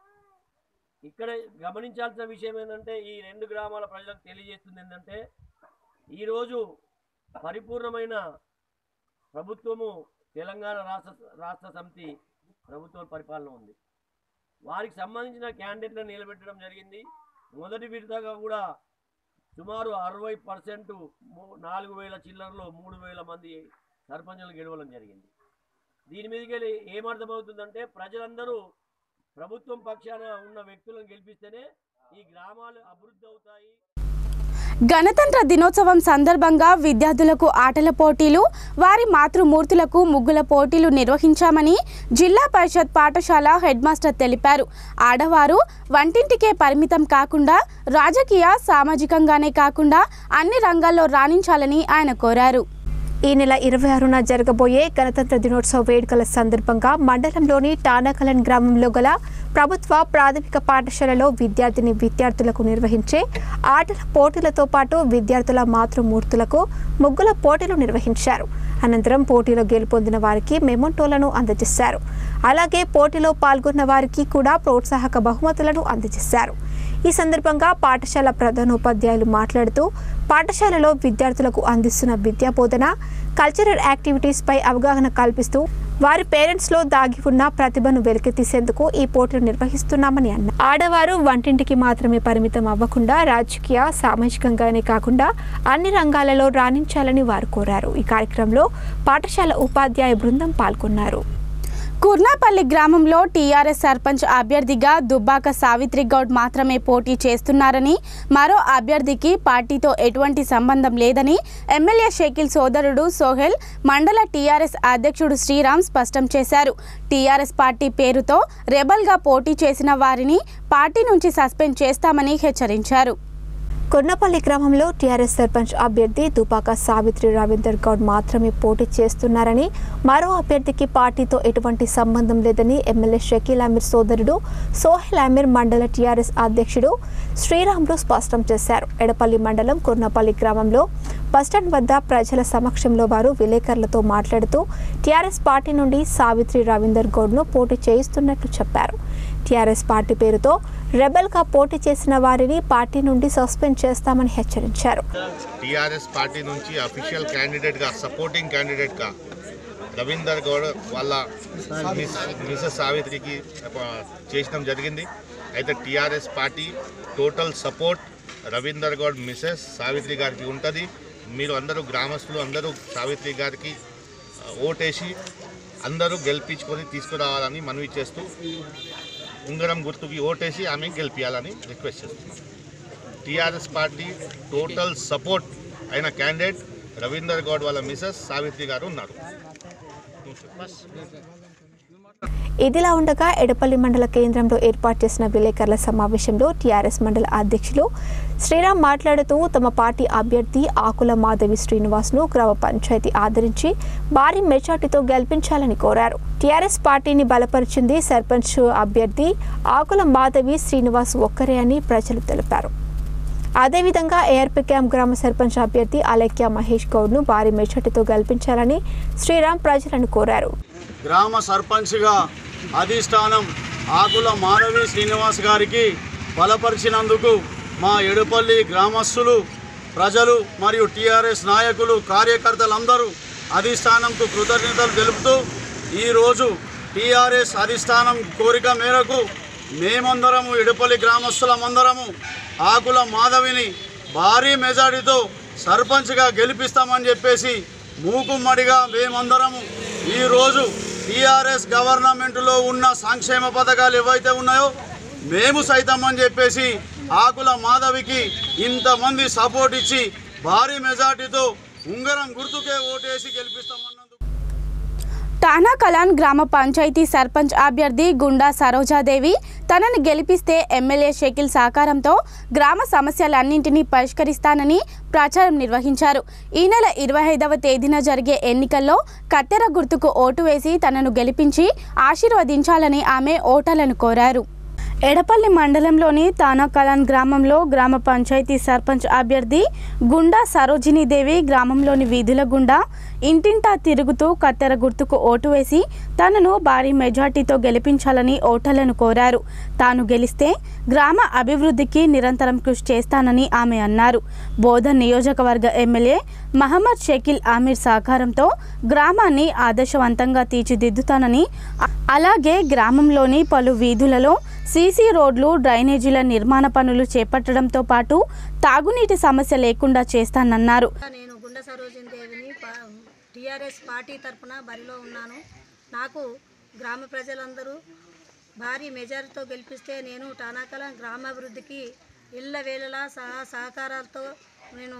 S9: ఇక్కడ గమనించాల్సిన విషయం ఏంటంటే ఈ రెండు గ్రామాల ప్రజలకు తెలియజేస్తుంది ఏంటంటే ఈరోజు పరిపూర్ణమైన ప్రభుత్వము తెలంగాణ రాష్ట్ర రాష్ట్ర సమితి ప్రభుత్వ పరిపాలన ఉంది వారికి సంబంధించిన క్యాండిడేట్లను నిలబెట్టడం జరిగింది మొదటి విడతగా కూడా సుమారు అరవై పర్సెంట్ నాలుగు వేల చిల్లరలో మూడు వేల మంది సర్పంచులు గెలవడం జరిగింది దీని మీదకి వెళ్ళి ఏమర్థమవుతుందంటే ప్రజలందరూ ప్రభుత్వం పక్షాన ఉన్న వ్యక్తులను గెలిపిస్తేనే ఈ గ్రామాలు అభివృద్ధి అవుతాయి
S1: గణతంత్ర దినోత్సవం సందర్భంగా విద్యార్థులకు ఆటల పోటీలు వారి మాతృమూర్తులకు ముగ్గుల పోటీలు నిర్వహించామని జిల్లా పరిషత్ పాఠశాల హెడ్ మాస్టర్ తెలిపారు ఆడవారు వంటింటికే పరిమితం కాకుండా రాజకీయ సామాజికంగానే కాకుండా అన్ని రంగాల్లో రాణించాలని ఆయన కోరారు
S2: ఈ నెల ఇరవై ఆరున జరగబోయే గణతంత్ర దినోత్సవ వేడుకల సందర్భంగా మండలంలోని టానాకలన్ గ్రామంలో గల ప్రభుత్వ ప్రాథమిక పాఠశాలలో విద్యార్థిని విద్యార్థులకు నిర్వహించే ఆటల పోటీలతో పాటు విద్యార్థుల మాతృమూర్తులకు ముగ్గుల పోటీలు నిర్వహించారు అనంతరం పోటీలో గెలుపొందిన వారికి మెమోంటోలను అందజేశారు అలాగే పోటీలో పాల్గొన్న వారికి కూడా ప్రోత్సాహక బహుమతులను అందజేశారు ఈ సందర్భంగా పాఠశాల ప్రధానోపాధ్యాయులు మాట్లాడుతూ పాఠశాలలో విద్యార్థులకు అందిస్తున్న విద్యా బోధన కల్చరల్ యాక్టివిటీస్పై అవగాహన కల్పిస్తూ వారి పేరెంట్స్లో దాగి ఉన్న ప్రతిభను వెలికితీసేందుకు ఈ పోటీలు నిర్వహిస్తున్నామని అన్నారు ఆడవారు వంటింటికి మాత్రమే పరిమితం అవ్వకుండా రాజకీయ సామాజికంగానే కాకుండా అన్ని రంగాలలో రాణించాలని వారు కోరారు ఈ కార్యక్రమంలో పాఠశాల ఉపాధ్యాయ బృందం పాల్గొన్నారు
S1: కుర్నాపల్లి గ్రామంలో టీఆర్ఎస్ సర్పంచ్ అభ్యర్థిగా దుబ్బాక సావిత్రి గౌడ్ మాత్రమే పోటీ చేస్తున్నారని మరో అభ్యర్థికి పార్టీతో ఎటువంటి సంబంధం లేదని ఎమ్మెల్యే షకీల్ సోదరుడు సోహెల్ మండల టీఆర్ఎస్ అధ్యక్షుడు శ్రీరామ్ స్పష్టం చేశారు టీఆర్ఎస్ పార్టీ పేరుతో రెబల్గా పోటీ చేసిన వారిని పార్టీ నుంచి సస్పెండ్ చేస్తామని హెచ్చరించారు
S2: కొన్నపల్లి గ్రామంలో టీఆర్ఎస్ సర్పంచ్ అభ్యర్థి దుపాక సావిత్రి రవీందర్ గౌడ్ మాత్రమే పోటీ చేస్తున్నారని మరో అభ్యర్థికి పార్టీతో ఎటువంటి సంబంధం లేదని ఎమ్మెల్యే షకీల్ అమీర్ సోదరుడు సోహెల్ అమీర్ మండల టీఆర్ఎస్ అధ్యక్షుడు శ్రీరాములు స్పష్టం చేశారు ఎడపల్లి మండలం కొన్నపల్లి గ్రామంలో బస్టాండ్ వద్ద ప్రజల సమక్షంలో వారు విలేకరులతో మాట్లాడుతూ టీఆర్ఎస్ పార్టీ నుండి సావిత్రి రవీందర్ గౌడ్ను పోటీ చేయిస్తున్నట్లు చెప్పారు టీఆర్ఎస్ పార్టీ పేరుతో రెబెల్గా పోటీ చేసిన వారిని పార్టీ నుండి సస్పెండ్ చేస్తామని హెచ్చరించారు
S10: టీఆర్ఎస్ పార్టీ నుంచి అఫీషియల్ క్యాండిడేట్గా సపోర్టింగ్ క్యాండిడేట్గా రవీందర్ గౌడ్ వాళ్ళ మిస్ మిసెస్ సావిత్రికి ఆ, చేసడం జరిగింది అయితే TRS party total support Ravinder Goud Mrs Savitri గారికి ఉంటుంది మీరు అందరూ గ్రామస్తులు అందరూ సావిత్రి గారికి ఆ, ఓటేసి అందరూ గెలిపించుకొని తీసుకురావాలని మనవి చేస్తూ ఉంగరం గుర్తుకి ఓటేసి ఆమె గెలిపించాలని రిక్వెస్ట్ చేస్తున్నాం టీఆర్ఎస్ పార్టీ టోటల్ సపోర్ట్ అయిన క్యాండిడేట్ రవీందర్ గౌడ్ వాళ్ళ మిసెస్ సావిత్రి గారు ఉన్నారు
S2: ఇదిలా ఉండగా ఎడపల్లి మండల కేంద్రంలో ఏర్పాటు చేసిన విలేకరుల సమావేశంలో టీఆర్ఎస్ మండల అధ్యక్షులు శ్రీరామ్ మాట్లాడుతూ తమ పార్టీ అభ్యర్థి ఆకుల మాధవి శ్రీనివాస్ను గ్రామ పంచాయతీ ఆదరించి భారీ మెజార్టీతో గెలిపించాలని కోరారు టీఆర్ఎస్ పార్టీని బలపరిచింది సర్పంచ్ అభ్యర్థి ఆకుల మాధవి శ్రీనివాస్ ఒక్కరే అని ప్రజలు తెలిపారు అదేవిధంగా ఏఆర్పీ క్యాంప్ గ్రామ సర్పంచ్ అభ్యర్థి అలెక్య మహేష్ గౌడ్ను భారీ మెజార్టీతో గెలిపించాలని శ్రీరామ్ ప్రజలను కోరారు
S11: గ్రామ సర్పంచ్గా అధిష్టానం ఆకుల మాధవి శ్రీనివాస్ గారికి బలపరిచినందుకు మా ఎడుపల్లి గ్రామస్తులు ప్రజలు మరియు టీఆర్ఎస్ నాయకులు కార్యకర్తలందరూ అధిష్టానంకు కృతజ్ఞతలు తెలుపుతూ ఈరోజు టీఆర్ఎస్ అధిష్టానం కోరిక మేరకు మేమందరము ఎడుపల్లి గ్రామస్తులమందరము ఆకుల మాధవిని భారీ మెజారిటీతో సర్పంచ్గా గెలిపిస్తామని చెప్పేసి మూకుమ్మడిగా మేమందరము ఈరోజు టీఆర్ఎస్ గవర్నమెంట్లో ఉన్న సంక్షేమ పథకాలు ఏవైతే ఉన్నాయో మేము సైతం అని చెప్పేసి ఆకుల మాధవికి ఇంతమంది సపోర్ట్ ఇచ్చి భారీ మెజార్టీతో ఉంగరం గుర్తుకే ఓటేసి గెలిపిస్తామన్నారు
S1: టానా కలాన్ గ్రామ పంచాయతీ సర్పంచ్ అభ్యర్థి గుండా సరోజాదేవి తనను గెలిపిస్తే ఎమ్మెల్యే షకిల్ సహకారంతో గ్రామ సమస్యలన్నింటినీ పరిష్కరిస్తానని ప్రచారం నిర్వహించారు ఈ నెల ఇరవై ఐదవ తేదీన జరిగే ఎన్నికల్లో కత్తెర గుర్తుకు ఓటు వేసి తనను గెలిపించి ఆశీర్వదించాలని ఆమె ఓటర్లను కోరారు ఎడపల్లి మండలంలోని తానాకలాన్ గ్రామంలో గ్రామ పంచాయతీ సర్పంచ్ అభ్యర్థి గుండా సరోజినీదేవి గ్రామంలోని వీధుల గుండా ఇంటింటా తిరుగుతూ కత్తెర గుర్తుకు ఓటు వేసి తనను భారీ మెజార్టీతో గెలిపించాలని ఓటర్లను కోరారు తాను గెలిస్తే గ్రామ అభివృద్ధికి నిరంతరం కృషి చేస్తానని ఆమె అన్నారు బోధన్ నియోజకవర్గ ఎమ్మెల్యే మహమ్మద్ షకీల్ ఆమీర్ సహకారంతో గ్రామాన్ని ఆదర్శవంతంగా తీర్చిదిద్దుతానని అ- అలాగే గ్రామంలోని పలు వీధులలో సీసీ రోడ్లు డ్రైనేజీల నిర్మాణ పనులు చేపట్టడంతో పాటు తాగునీటి సమస్య లేకుండా చేస్తానన్నారు
S12: నేను గుండె సరోజిని దేవిని టీఆర్ఎస్ పార్టీ తరఫున బరిలో ఉన్నాను నాకు గ్రామ ప్రజలందరూ భారీ మెజారిటీతో గెలిపిస్తే నేను టానాకల గ్రామాభివృద్ధికి ఇళ్ళ వేళలా సహా సహకారాలతో నేను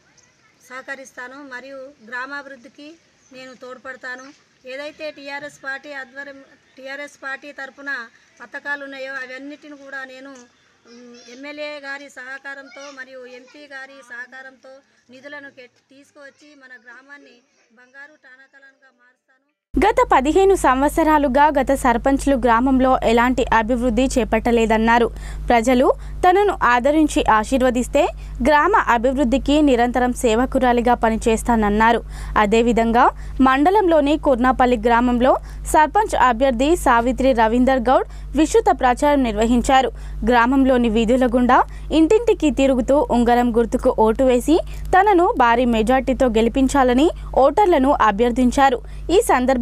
S12: సహకరిస్తాను మరియు గ్రామాభివృద్ధికి నేను తోడ్పడతాను ఏదైతే టీఆర్ఎస్ పార్టీ ఆధ్వర్యం టీఆర్ఎస్ పార్టీ తరఫున పథకాలు ఉన్నాయో అవన్నిటిని కూడా నేను మ్, ఎమ్మెల్యే గారి సహకారంతో మరియు ఎంపీ గారి సహకారంతో నిధులను కె- తీసుకువచ్చి మన గ్రామాన్ని బంగారు టానాకలంగా మారుస్తాను
S1: గత పదిహేను సంవత్సరాలుగా గత సర్పంచ్లు గ్రామంలో ఎలాంటి అభివృద్ధి చేపట్టలేదన్నారు ప్రజలు తనను ఆదరించి ఆశీర్వదిస్తే గ్రామ అభివృద్ధికి నిరంతరం సేవకురాలిగా పనిచేస్తానన్నారు అదేవిధంగా మండలంలోని కుర్నాపల్లి గ్రామంలో సర్పంచ్ అభ్యర్థి సావిత్రి రవీందర్ గౌడ్ విస్తృత ప్రచారం నిర్వహించారు గ్రామంలోని వీధుల గుండా ఇంటింటికి తిరుగుతూ ఉంగరం గుర్తుకు ఓటు వేసి తనను భారీ మెజార్టీతో గెలిపించాలని ఓటర్లను అభ్యర్థించారు ఈ సందర్భంగా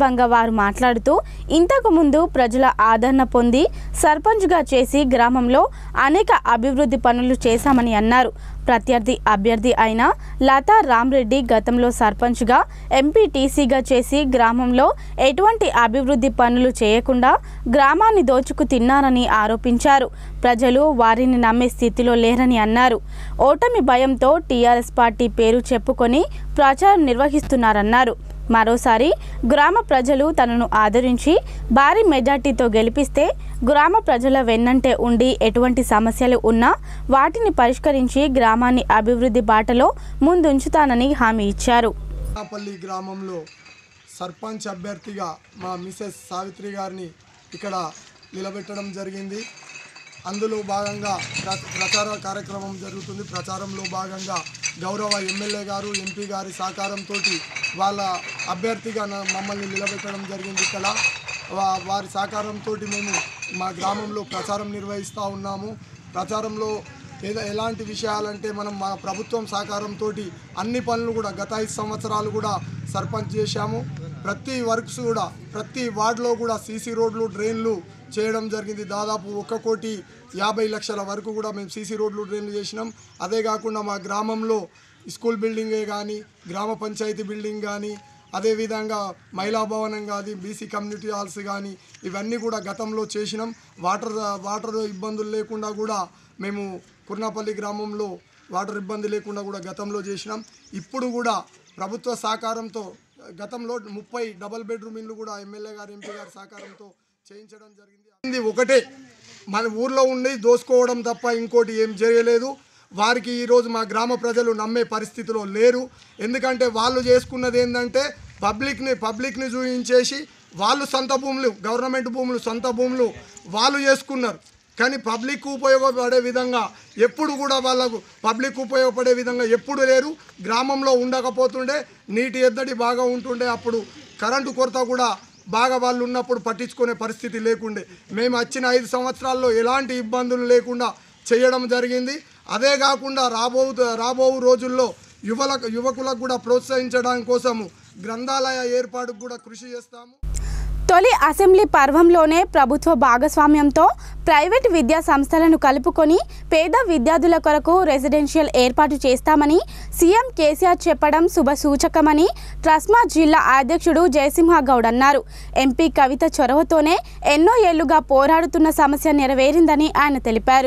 S1: సందర్భంగా వారు మాట్లాడుతూ ఇంతకు ముందు ప్రజల ఆదరణ పొంది సర్పంచ్గా చేసి గ్రామంలో అనేక అభివృద్ధి పనులు చేశామని అన్నారు ప్రత్యర్థి అభ్యర్థి అయిన లతా రామ్రెడ్డి గతంలో సర్పంచ్గా ఎంపీటీసీగా చేసి గ్రామంలో ఎటువంటి అభివృద్ధి పనులు చేయకుండా గ్రామాన్ని దోచుకు తిన్నారని ఆరోపించారు ప్రజలు వారిని నమ్మే స్థితిలో లేరని అన్నారు ఓటమి భయంతో టీఆర్ఎస్ పార్టీ పేరు చెప్పుకొని ప్రచారం నిర్వహిస్తున్నారన్నారు మరోసారి గ్రామ ప్రజలు తనను ఆదరించి భారీ మెజార్టీతో గెలిపిస్తే గ్రామ ప్రజల వెన్నంటే ఉండి ఎటువంటి సమస్యలు ఉన్నా వాటిని పరిష్కరించి గ్రామాన్ని అభివృద్ధి బాటలో ముందుంచుతానని హామీ ఇచ్చారు
S13: పల్లి గ్రామంలో సర్పంచ్ అభ్యర్థిగా మా మిసెస్ సావిత్రి గారిని ఇక్కడ నిలబెట్టడం జరిగింది అందులో భాగంగా ప్ర ప్రచార కార్యక్రమం జరుగుతుంది ప్రచారంలో భాగంగా గౌరవ ఎమ్మెల్యే గారు ఎంపీ గారి సహకారంతో వాళ్ళ అభ్యర్థిగా నా- మమ్మల్ని నిలబెట్టడం జరిగింది ఇక్కడ వా- వారి సహకారంతో మేము మా గ్రామంలో ప్రచారం నిర్వహిస్తూ ఉన్నాము ప్రచారంలో ఏదో ఎలాంటి విషయాలంటే మనం మా ప్రభుత్వం సహకారంతో అన్ని పనులు కూడా గత ఐదు సంవత్సరాలు కూడా సర్పంచ్ చేశాము ప్రతి వర్క్స్ కూడా ప్రతి వార్డులో కూడా సీసీ రోడ్లు డ్రైన్లు చేయడం జరిగింది దాదాపు ఒక కోటి యాభై లక్షల వరకు కూడా మేము సీసీ రోడ్లు డ్రైన్లు చేసినాం అదే కాకుండా మా గ్రామంలో స్కూల్ బిల్డింగే కానీ గ్రామ పంచాయతీ బిల్డింగ్ కానీ అదేవిధంగా మహిళా భవనం కానీ బీసీ కమ్యూనిటీ హాల్స్ కానీ ఇవన్నీ కూడా గతంలో చేసినాం వాటర్ వాటర్ ఇబ్బందులు లేకుండా కూడా మేము కుర్నాపల్లి గ్రామంలో వాటర్ ఇబ్బంది లేకుండా కూడా గతంలో చేసినాం ఇప్పుడు కూడా ప్రభుత్వ సహకారంతో గతంలో ముప్పై డబల్ బెడ్రూమ్ ఇల్లు కూడా ఎమ్మెల్యే గారు ఎంపీ గారి సహకారంతో చేయించడం జరిగింది ఇది ఒకటే మన ఊర్లో ఉండి దోసుకోవడం తప్ప ఇంకోటి ఏం చేయలేదు వారికి ఈరోజు మా గ్రామ ప్రజలు నమ్మే పరిస్థితిలో లేరు ఎందుకంటే వాళ్ళు చేసుకున్నది ఏంటంటే పబ్లిక్ని పబ్లిక్ని చూపించేసి వాళ్ళు సొంత భూములు గవర్నమెంట్ భూములు సొంత భూములు వాళ్ళు చేసుకున్నారు కానీ పబ్లిక్ ఉపయోగపడే విధంగా ఎప్పుడు కూడా వాళ్ళకు పబ్లిక్ ఉపయోగపడే విధంగా ఎప్పుడు లేరు గ్రామంలో ఉండకపోతుండే నీటి ఎద్దడి బాగా ఉంటుండే అప్పుడు కరెంటు కొరత కూడా బాగా వాళ్ళు ఉన్నప్పుడు పట్టించుకునే పరిస్థితి లేకుండే మేము వచ్చిన ఐదు సంవత్సరాల్లో ఎలాంటి ఇబ్బందులు లేకుండా చేయడం జరిగింది అదే కాకుండా రాబో రాబో రోజుల్లో యువలకు యువకులకు కూడా ప్రోత్సహించడం కోసము గ్రంథాలయ ఏర్పాటుకు కూడా కృషి చేస్తాము
S1: తొలి అసెంబ్లీ పర్వంలోనే ప్రభుత్వ భాగస్వామ్యంతో ప్రైవేట్ విద్యా సంస్థలను కలుపుకొని పేద విద్యార్థుల కొరకు రెసిడెన్షియల్ ఏర్పాటు చేస్తామని సీఎం కేసీఆర్ చెప్పడం శుభసూచకమని ట్రస్మా జిల్లా అధ్యక్షుడు జయసింహ గౌడ్ అన్నారు ఎంపీ కవిత చొరవతోనే ఎన్నో ఏళ్లుగా పోరాడుతున్న సమస్య నెరవేరిందని ఆయన తెలిపారు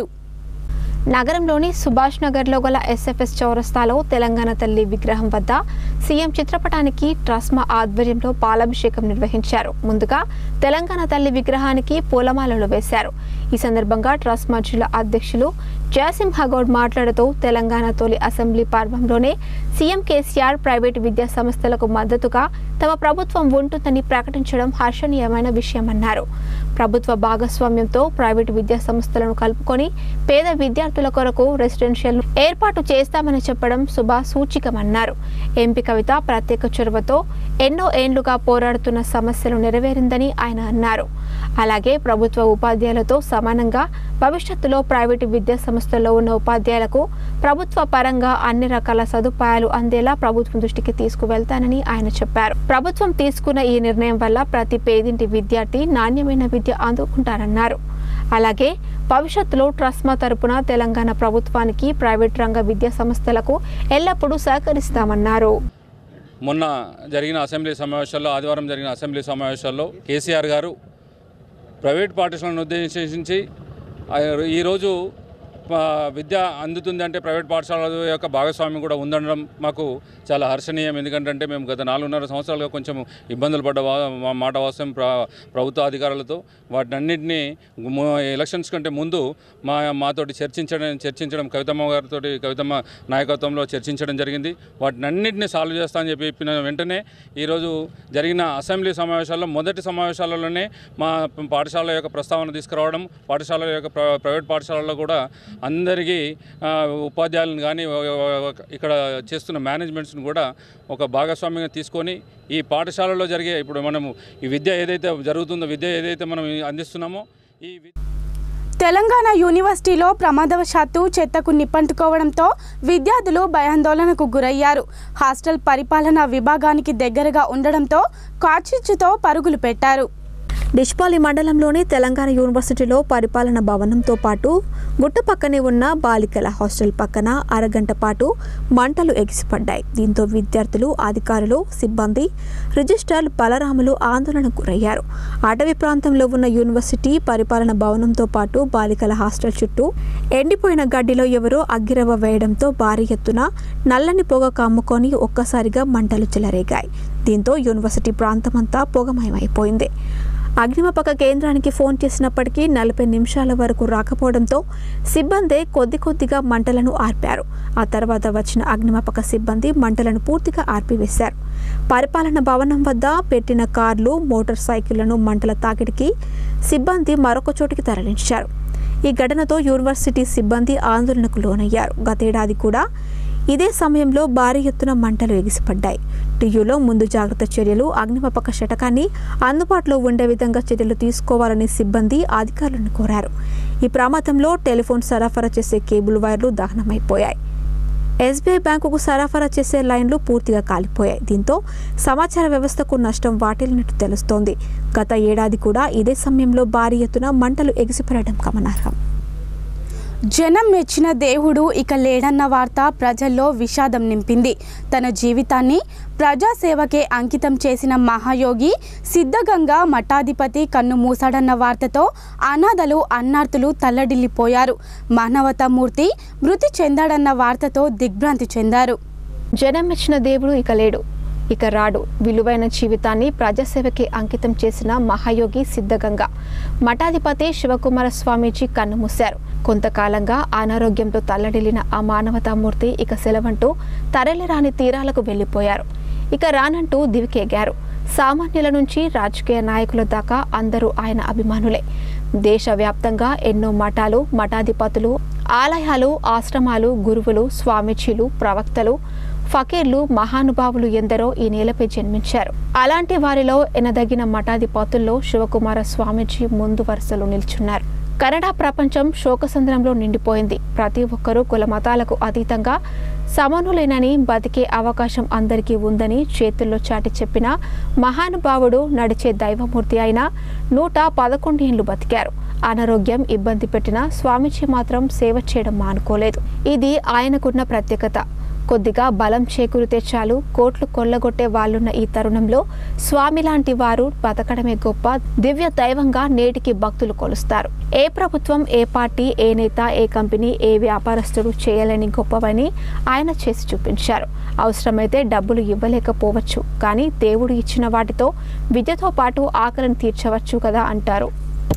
S2: నగరంలోని సుభాష్ నగర్లో గల ఎస్ఎఫ్ఎస్ చౌరస్తాలో తెలంగాణ తల్లి విగ్రహం వద్ద సీఎం చిత్రపటానికి ట్రస్మా ఆధ్వర్యంలో పాలాభిషేకం నిర్వహించారు ముందుగా తెలంగాణ తల్లి విగ్రహానికి పూలమాలలు వేశారు ఈ సందర్భంగా ట్రస్మా జిల్లా అధ్యక్షులు జయసింహగౌడ్ మాట్లాడుతూ తెలంగాణ తొలి అసెంబ్లీ పర్వంలోనే సీఎం కేసీఆర్ ప్రైవేటు విద్యా సంస్థలకు మద్దతుగా తమ ప్రభుత్వం ఉంటుందని ప్రకటించడం హర్షణీయమైన విషయమన్నారు ప్రభుత్వ భాగస్వామ్యంతో ప్రైవేటు విద్యా సంస్థలను కలుపుకొని పేద విద్యార్థుల కొరకు రెసిడెన్షియల్ ఏర్పాటు చేస్తామని చెప్పడం శుభ సూచికమన్నారు ఎంపీ కవిత ప్రత్యేక చొరవతో ఎన్నో ఏండ్లుగా పోరాడుతున్న సమస్యలు నెరవేరిందని ఆయన అన్నారు అలాగే ప్రభుత్వ ఉపాధ్యాయులతో సమానంగా భవిష్యత్తులో ప్రైవేటు విద్యా సంస్థల్లో ఉన్న ఉపాధ్యాయులకు ప్రభుత్వ పరంగా అన్ని రకాల సదుపాయాలు అందేలా ప్రభుత్వం దృష్టికి తీసుకువెళ్తానని ఆయన చెప్పారు ప్రభుత్వం తీసుకున్న ఈ నిర్ణయం వల్ల ప్రతి పేదింటి విద్యార్థి నాణ్యమైన విద్య అందుకుంటారన్నారు అలాగే భవిష్యత్తులో ట్రస్మా తరపున తెలంగాణ ప్రభుత్వానికి ప్రైవేట్ రంగ విద్యా సంస్థలకు ఎల్లప్పుడూ సహకరిస్తామన్నారు
S5: మొన్న జరిగిన అసెంబ్లీ సమావేశాల్లో ఆదివారం జరిగిన అసెంబ్లీ సమావేశాల్లో కేసీఆర్ గారు ప్రైవేట్ పాఠశాలను ఉద్దేశించి ఆ, ఈరోజు ఆ, విద్య అందుతుంది అంటే ప్రైవేట్ పాఠశాలల యొక్క భాగస్వామ్యం కూడా ఉందనడం మాకు చాలా హర్షణీయం ఎందుకంటే మేము గత నాలుగున్నర సంవత్సరాలుగా కొంచెం ఇబ్బందులు పడ్డ వా- మా మాట వాస్తవం ప్ర ప్రభుత్వ అధికారులతో వాటినన్నింటినీ ము- ఎలక్షన్స్ కంటే ముందు మా మాతోటి చర్చించడం చర్చించడం కవితమ్మ గారితో కవితమ్మ నాయకత్వంలో చర్చించడం జరిగింది వాటినన్నింటినీ సాల్వ్ చేస్తా అని చెప్పి చెప్పిన వెంటనే ఈరోజు జరిగిన అసెంబ్లీ సమావేశాల్లో మొదటి సమావేశాలలోనే మా పాఠశాల యొక్క ప్రస్తావన తీసుకురావడం పాఠశాల యొక్క ప్ర- ప్రైవేట్ పాఠశాలలో కూడా అందరికీ ఆ, ఉపాధ్యాయులను కానీ ఇక్కడ చేస్తున్న మేనేజ్మెంట్స్ని కూడా ఒక భాగస్వామ్యంగా తీసుకొని ఈ పాఠశాలలో జరిగే ఇప్పుడు మనము ఈ విద్య ఏదైతే జరుగుతుందో విద్య ఏదైతే మనం అందిస్తున్నామో ఈ వి-
S1: తెలంగాణ యూనివర్సిటీలో ప్రమాదవశాత్తు చెత్తకు నిప్పంటుకోవడంతో విద్యార్థులు భయాందోళనకు గురయ్యారు హాస్టల్ పరిపాలనా విభాగానికి దగ్గరగా ఉండడంతో కార్చిచ్చుతో పరుగులు పెట్టారు
S2: డిష్పాలి మండలంలోని తెలంగాణ యూనివర్సిటీలో పరిపాలన భవనంతో పాటు గుట్ట పక్కనే ఉన్న బాలికల హాస్టల్ పక్కన అరగంట పాటు మంటలు ఎగిసిపడ్డాయి దీంతో విద్యార్థులు అధికారులు సిబ్బంది రిజిస్ట్రార్ బలరాములు ఆందోళనకు గురయ్యారు అటవీ ప్రాంతంలో ఉన్న యూనివర్సిటీ పరిపాలన భవనంతో పాటు బాలికల హాస్టల్ చుట్టూ ఎండిపోయిన గడ్డిలో ఎవరో అగ్గిరవ వేయడంతో భారీ ఎత్తున నల్లని పొగ కమ్ముకొని ఒక్కసారిగా మంటలు చెలరేగాయి దీంతో యూనివర్సిటీ ప్రాంతమంతా పొగమయమైపోయింది అగ్నిమాపక కేంద్రానికి ఫోన్ చేసినప్పటికీ నలభై నిమిషాల వరకు రాకపోవడంతో సిబ్బంది కొద్ది కొద్దిగా మంటలను ఆర్పారు ఆ తర్వాత వచ్చిన అగ్నిమాపక సిబ్బంది మంటలను పూర్తిగా ఆర్పివేశారు పరిపాలన భవనం వద్ద పెట్టిన కార్లు మోటార్ సైకిళ్లను మంటల తాకిడికి సిబ్బంది మరొక చోటికి తరలించారు ఈ ఘటనతో యూనివర్సిటీ సిబ్బంది ఆందోళనకు లోనయ్యారు గతేడాది కూడా ఇదే సమయంలో భారీ ఎత్తున మంటలు ఎగిసిపడ్డాయి టీయూలో ముందు జాగ్రత్త చర్యలు అగ్నిమాపక శటకాన్ని అందుబాటులో ఉండే విధంగా చర్యలు తీసుకోవాలని సిబ్బంది అధికారులను కోరారు ఈ ప్రమాదంలో టెలిఫోన్ సరఫరా చేసే కేబుల్ వైర్లు దహనమైపోయాయి ఎస్బీఐ బ్యాంకుకు సరఫరా చేసే లైన్లు పూర్తిగా కాలిపోయాయి దీంతో సమాచార వ్యవస్థకు నష్టం వాటిల్లినట్టు తెలుస్తోంది గత ఏడాది కూడా ఇదే సమయంలో భారీ ఎత్తున మంటలు ఎగిసిపడడం గమనార్హం
S1: జనం మెచ్చిన దేవుడు ఇక లేడన్న వార్త ప్రజల్లో విషాదం నింపింది తన జీవితాన్ని ప్రజాసేవకే అంకితం చేసిన మహాయోగి సిద్ధగంగా మఠాధిపతి కన్ను మూసాడన్న వార్తతో అనాథలు అన్నార్తులు తల్లడిల్లిపోయారు మానవతామూర్తి మృతి చెందాడన్న వార్తతో దిగ్భ్రాంతి చెందారు
S2: జనం మెచ్చిన దేవుడు ఇక లేడు ఇక రాడు విలువైన జీవితాన్ని ప్రజాసేవకి అంకితం చేసిన మహాయోగి సిద్ధగంగ మఠాధిపతి శివకుమార స్వామీజీ కన్నుమూశారు కొంతకాలంగా అనారోగ్యంతో తల్లడిల్లిన ఆ మానవతామూర్తి ఇక సెలవంటూ తరలిరాని తీరాలకు వెళ్ళిపోయారు ఇక రానంటూ దివికేగారు సామాన్యుల నుంచి రాజకీయ నాయకుల దాకా అందరూ ఆయన అభిమానులే దేశవ్యాప్తంగా ఎన్నో మఠాలు మఠాధిపతులు ఆలయాలు ఆశ్రమాలు గురువులు స్వామీజీలు ప్రవక్తలు ఫకీర్లు మహానుభావులు ఎందరో ఈ నేలపై జన్మించారు అలాంటి వారిలో ఎనదగిన మఠాధిపతుల్లో శివకుమార స్వామీజీ ముందు వరుసలో నిల్చున్నారు కన్నడ ప్రపంచం శోకసంద్రంలో నిండిపోయింది ప్రతి ఒక్కరూ కుల మతాలకు అతీతంగా సమనులేనని బతికే అవకాశం అందరికీ ఉందని చేతుల్లో చాటి చెప్పిన మహానుభావుడు నడిచే దైవమూర్తి అయిన నూట పదకొండు ఏళ్లు బతికారు అనారోగ్యం ఇబ్బంది పెట్టిన స్వామీజీ మాత్రం సేవ చేయడం మానుకోలేదు ఇది ఆయనకున్న ప్రత్యేకత కొద్దిగా బలం చేకూరితే చాలు కోట్లు కొల్లగొట్టే వాళ్ళున్న ఈ తరుణంలో స్వామి లాంటి వారు బతకడమే గొప్ప దివ్య దైవంగా నేటికి భక్తులు కొలుస్తారు ఏ ప్రభుత్వం ఏ పార్టీ ఏ నేత ఏ కంపెనీ ఏ వ్యాపారస్తుడు చేయలేని గొప్పవని ఆయన చేసి చూపించారు అవసరమైతే డబ్బులు ఇవ్వలేకపోవచ్చు కానీ దేవుడు ఇచ్చిన వాటితో విద్యతో పాటు ఆకలిని తీర్చవచ్చు కదా అంటారు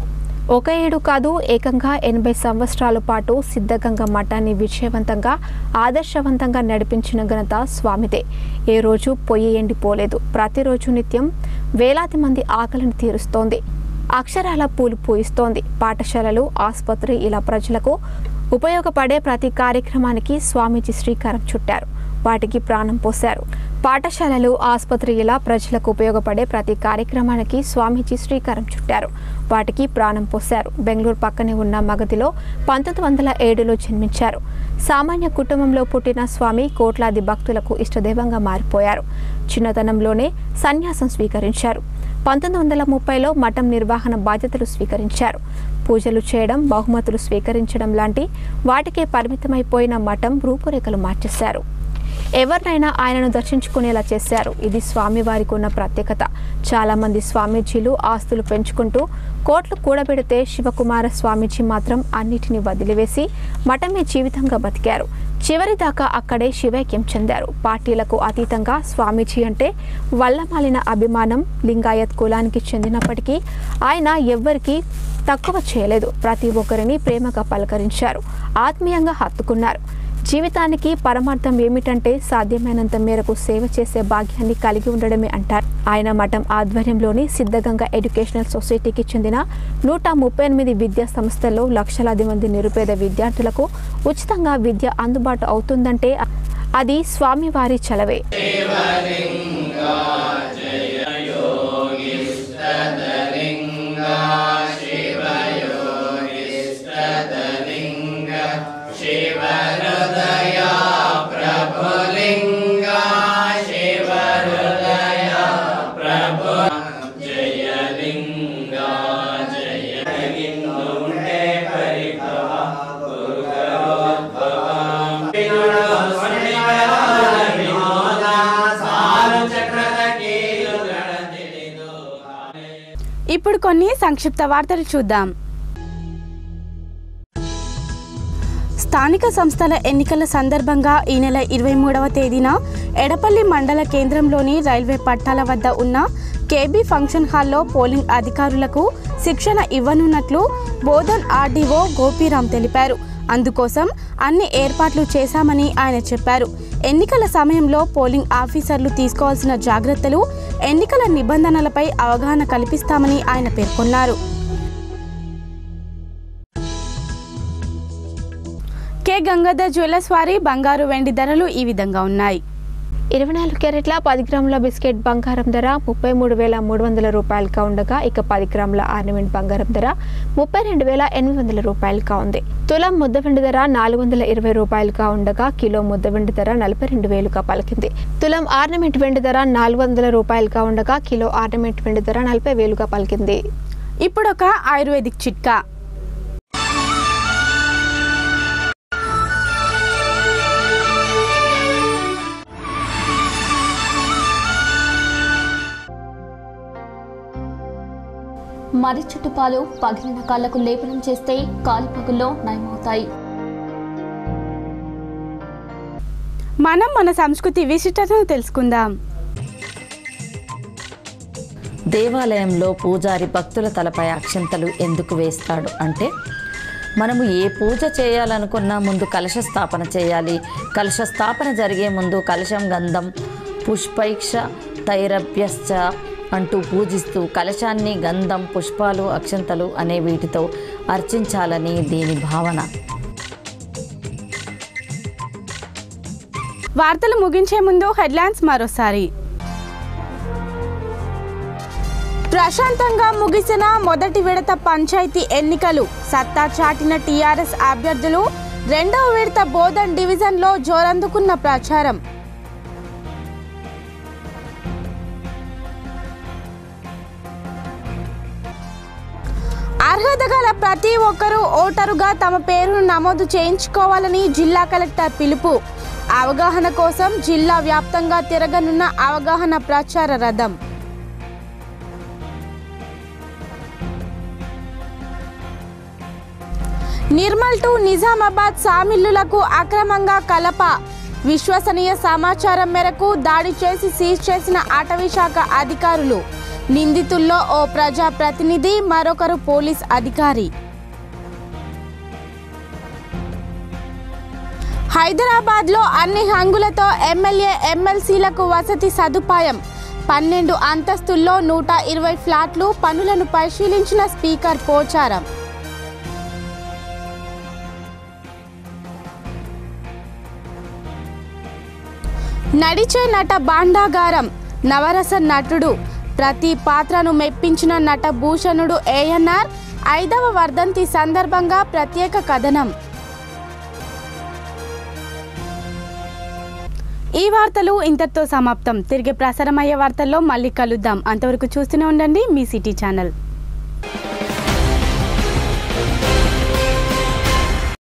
S2: ఒక ఏడు కాదు ఏకంగా ఎనభై సంవత్సరాల పాటు సిద్ధగంగ మఠాన్ని విజయవంతంగా ఆదర్శవంతంగా నడిపించిన ఘనత స్వామిదే ఏ రోజు పొయ్యి ఎండిపోలేదు ప్రతిరోజు నిత్యం వేలాది మంది ఆకలిని తీరుస్తోంది అక్షరాల పూలు పూయిస్తోంది పాఠశాలలు ఆసుపత్రి ఇలా ప్రజలకు ఉపయోగపడే ప్రతి కార్యక్రమానికి స్వామీజీ శ్రీకారం చుట్టారు వాటికి ప్రాణం పోశారు పాఠశాలలు ఆసుపత్రి ఇలా ప్రజలకు ఉపయోగపడే ప్రతి కార్యక్రమానికి స్వామీజీ శ్రీకారం చుట్టారు వాటికి ప్రాణం పోశారు బెంగళూరు పక్కనే ఉన్న మగధిలో పంతొమ్మిది వందల ఏడులో జన్మించారు సామాన్య కుటుంబంలో పుట్టిన స్వామి కోట్లాది భక్తులకు ఇష్టదైవంగా మారిపోయారు చిన్నతనంలోనే సన్యాసం స్వీకరించారు పంతొమ్మిది వందల ముప్పైలో మఠం నిర్వహణ బాధ్యతలు స్వీకరించారు పూజలు చేయడం బహుమతులు స్వీకరించడం లాంటి వాటికే పరిమితమైపోయిన మఠం రూపురేఖలు మార్చేశారు ఎవరినైనా ఆయనను దర్శించుకునేలా చేశారు ఇది స్వామివారికి ఉన్న ప్రత్యేకత చాలామంది స్వామీజీలు ఆస్తులు పెంచుకుంటూ కోట్లు కూడబెడితే శివకుమార స్వామీజీ మాత్రం అన్నిటిని వదిలివేసి మఠమే జీవితంగా బతికారు చివరిదాకా అక్కడే శివైక్యం చెందారు పార్టీలకు అతీతంగా స్వామీజీ అంటే వల్లమాలిన అభిమానం లింగాయత్ కులానికి చెందినప్పటికీ ఆయన ఎవ్వరికీ తక్కువ చేయలేదు ప్రతి ఒక్కరిని ప్రేమగా పలకరించారు ఆత్మీయంగా హత్తుకున్నారు జీవితానికి పరమార్థం ఏమిటంటే సాధ్యమైనంత మేరకు సేవ చేసే భాగ్యాన్ని కలిగి ఉండడమే అంటారు ఆయన మఠం ఆధ్వర్యంలోని సిద్ధగంగ ఎడ్యుకేషనల్ సొసైటీకి చెందిన నూట ముప్పై ఎనిమిది విద్యా సంస్థల్లో లక్షలాది మంది నిరుపేద విద్యార్థులకు ఉచితంగా విద్య అందుబాటు అవుతుందంటే అది స్వామివారి చలవే
S14: శివయోగిస్తదలింగా శివహృదయ ప్రభులింగ శివహృదయ ప్రభు జయలింగ జయలింగుండే పరిభవ గురుగరోద్భవ వినోద సారు చక్ರದ కీలు గణతిలిదు
S1: ఇప్పుడు కొన్ని సంక్షిప్త వార్తలు చూద్దాం స్థానిక సంస్థల ఎన్నికల సందర్భంగా ఈ నెల ఇరవై మూడవ తేదీన ఎడపల్లి మండల కేంద్రంలోని రైల్వే పట్టాల వద్ద ఉన్న కేబీ ఫంక్షన్ హాల్లో పోలింగ్ అధికారులకు శిక్షణ ఇవ్వనున్నట్లు బోధన్ ఆర్డీఓ గోపీరాం తెలిపారు అందుకోసం అన్ని ఏర్పాట్లు చేశామని ఆయన చెప్పారు ఎన్నికల సమయంలో పోలింగ్ ఆఫీసర్లు తీసుకోవాల్సిన జాగ్రత్తలు ఎన్నికల నిబంధనలపై అవగాహన కల్పిస్తామని ఆయన పేర్కొన్నారు కె గంగాధర్ జ్యువెలర్స్ వారి బంగారు వెండి ధరలు ఈ విధంగా ఉన్నాయి
S2: ఇరవై నాలుగు క్యారెట్ల పది గ్రాముల బిస్కెట్ బంగారం ధర ముప్పై మూడు వేల మూడు వందల రూపాయలుగా ఉండగా ఇక పది గ్రాముల ఆర్నమెంట్ బంగారం ధర ముప్పై రెండు వేల ఎనిమిది వందల రూపాయలుగా ఉంది తులం ముద్ద వెండి ధర నాలుగు వందల ఇరవై రూపాయలుగా ఉండగా కిలో ముద్ద వెండి ధర నలభై రెండు వేలుగా పలికింది తులం ఆర్నమెంట్ వెండి ధర నాలుగు వందల రూపాయలుగా ఉండగా కిలో ఆర్నమెంట్ వెండి ధర నలభై వేలుగా పలికింది
S1: ఇప్పుడు ఒక ఆయుర్వేదిక్ చిట్కా
S15: మర్రి చెట్టు పాలు పగిలిన కాళ్లకు లేపనం చేస్తే కాలి పగుల్లో నయమవుతాయి
S1: మనం మన సంస్కృతి విశిష్టతను తెలుసుకుందాం
S16: దేవాలయంలో పూజారి భక్తుల తలపై అక్షంతలు ఎందుకు వేస్తాడు అంటే మనము ఏ పూజ చేయాలనుకున్నా ముందు కలశ స్థాపన చేయాలి కలశ స్థాపన జరిగే ముందు కలశం గంధం పుష్పైక్ష తైరభ్యశ్చ అంటూ పూజిస్తూ కలశాన్ని గంధం పుష్పాలు అక్షంతలు అనే వీటితో అర్చించాలని దీని భావన
S1: వార్తలు ముగించే ముందు హెడ్లైన్స్ మరోసారి ప్రశాంతంగా ముగిసిన మొదటి విడత పంచాయతీ ఎన్నికలు సత్తా చాటిన టీఆర్ఎస్ అభ్యర్థులు రెండవ విడత బోధన్ డివిజన్లో జోరందుకున్న ప్రచారం అర్హత గల ప్రతి ఒక్కరూ ఓటరుగా తమ పేరును నమోదు చేయించుకోవాలని జిల్లా కలెక్టర్ పిలుపు అవగాహన కోసం జిల్లా వ్యాప్తంగా తిరగనున్న అవగాహన ప్రచార రథం నిర్మల్ టు నిజామాబాద్ సామిల్లులకు అక్రమంగా కలప విశ్వసనీయ సమాచారం మేరకు దాడి చేసి సీజ్ చేసిన అటవీ శాఖ అధికారులు నిందితుల్లో ఓ ప్రజా ప్రతినిధి మరొకరు పోలీస్ అధికారి హైదరాబాద్లో అన్ని హంగులతో ఎమ్మెల్యే ఎమ్మెల్సీలకు వసతి సదుపాయం పన్నెండు అంతస్తుల్లో నూట ఇరవై ఫ్లాట్లు పనులను పరిశీలించిన స్పీకర్ పోచారం నడిచే నట భాండాగారం నవరస నటుడు ప్రతి పాత్రను మెప్పించిన నట భూషణుడు ఏఎన్ఆర్ ఐదవ వర్ధంతి సందర్భంగా ప్రత్యేక కథనం ఈ వార్తలు ఇంతటితో సమాప్తం తిరిగి ప్రసారమయ్యే వార్తల్లో మళ్ళీ కలుద్దాం అంతవరకు చూస్తూనే ఉండండి మీ సిటీ ఛానల్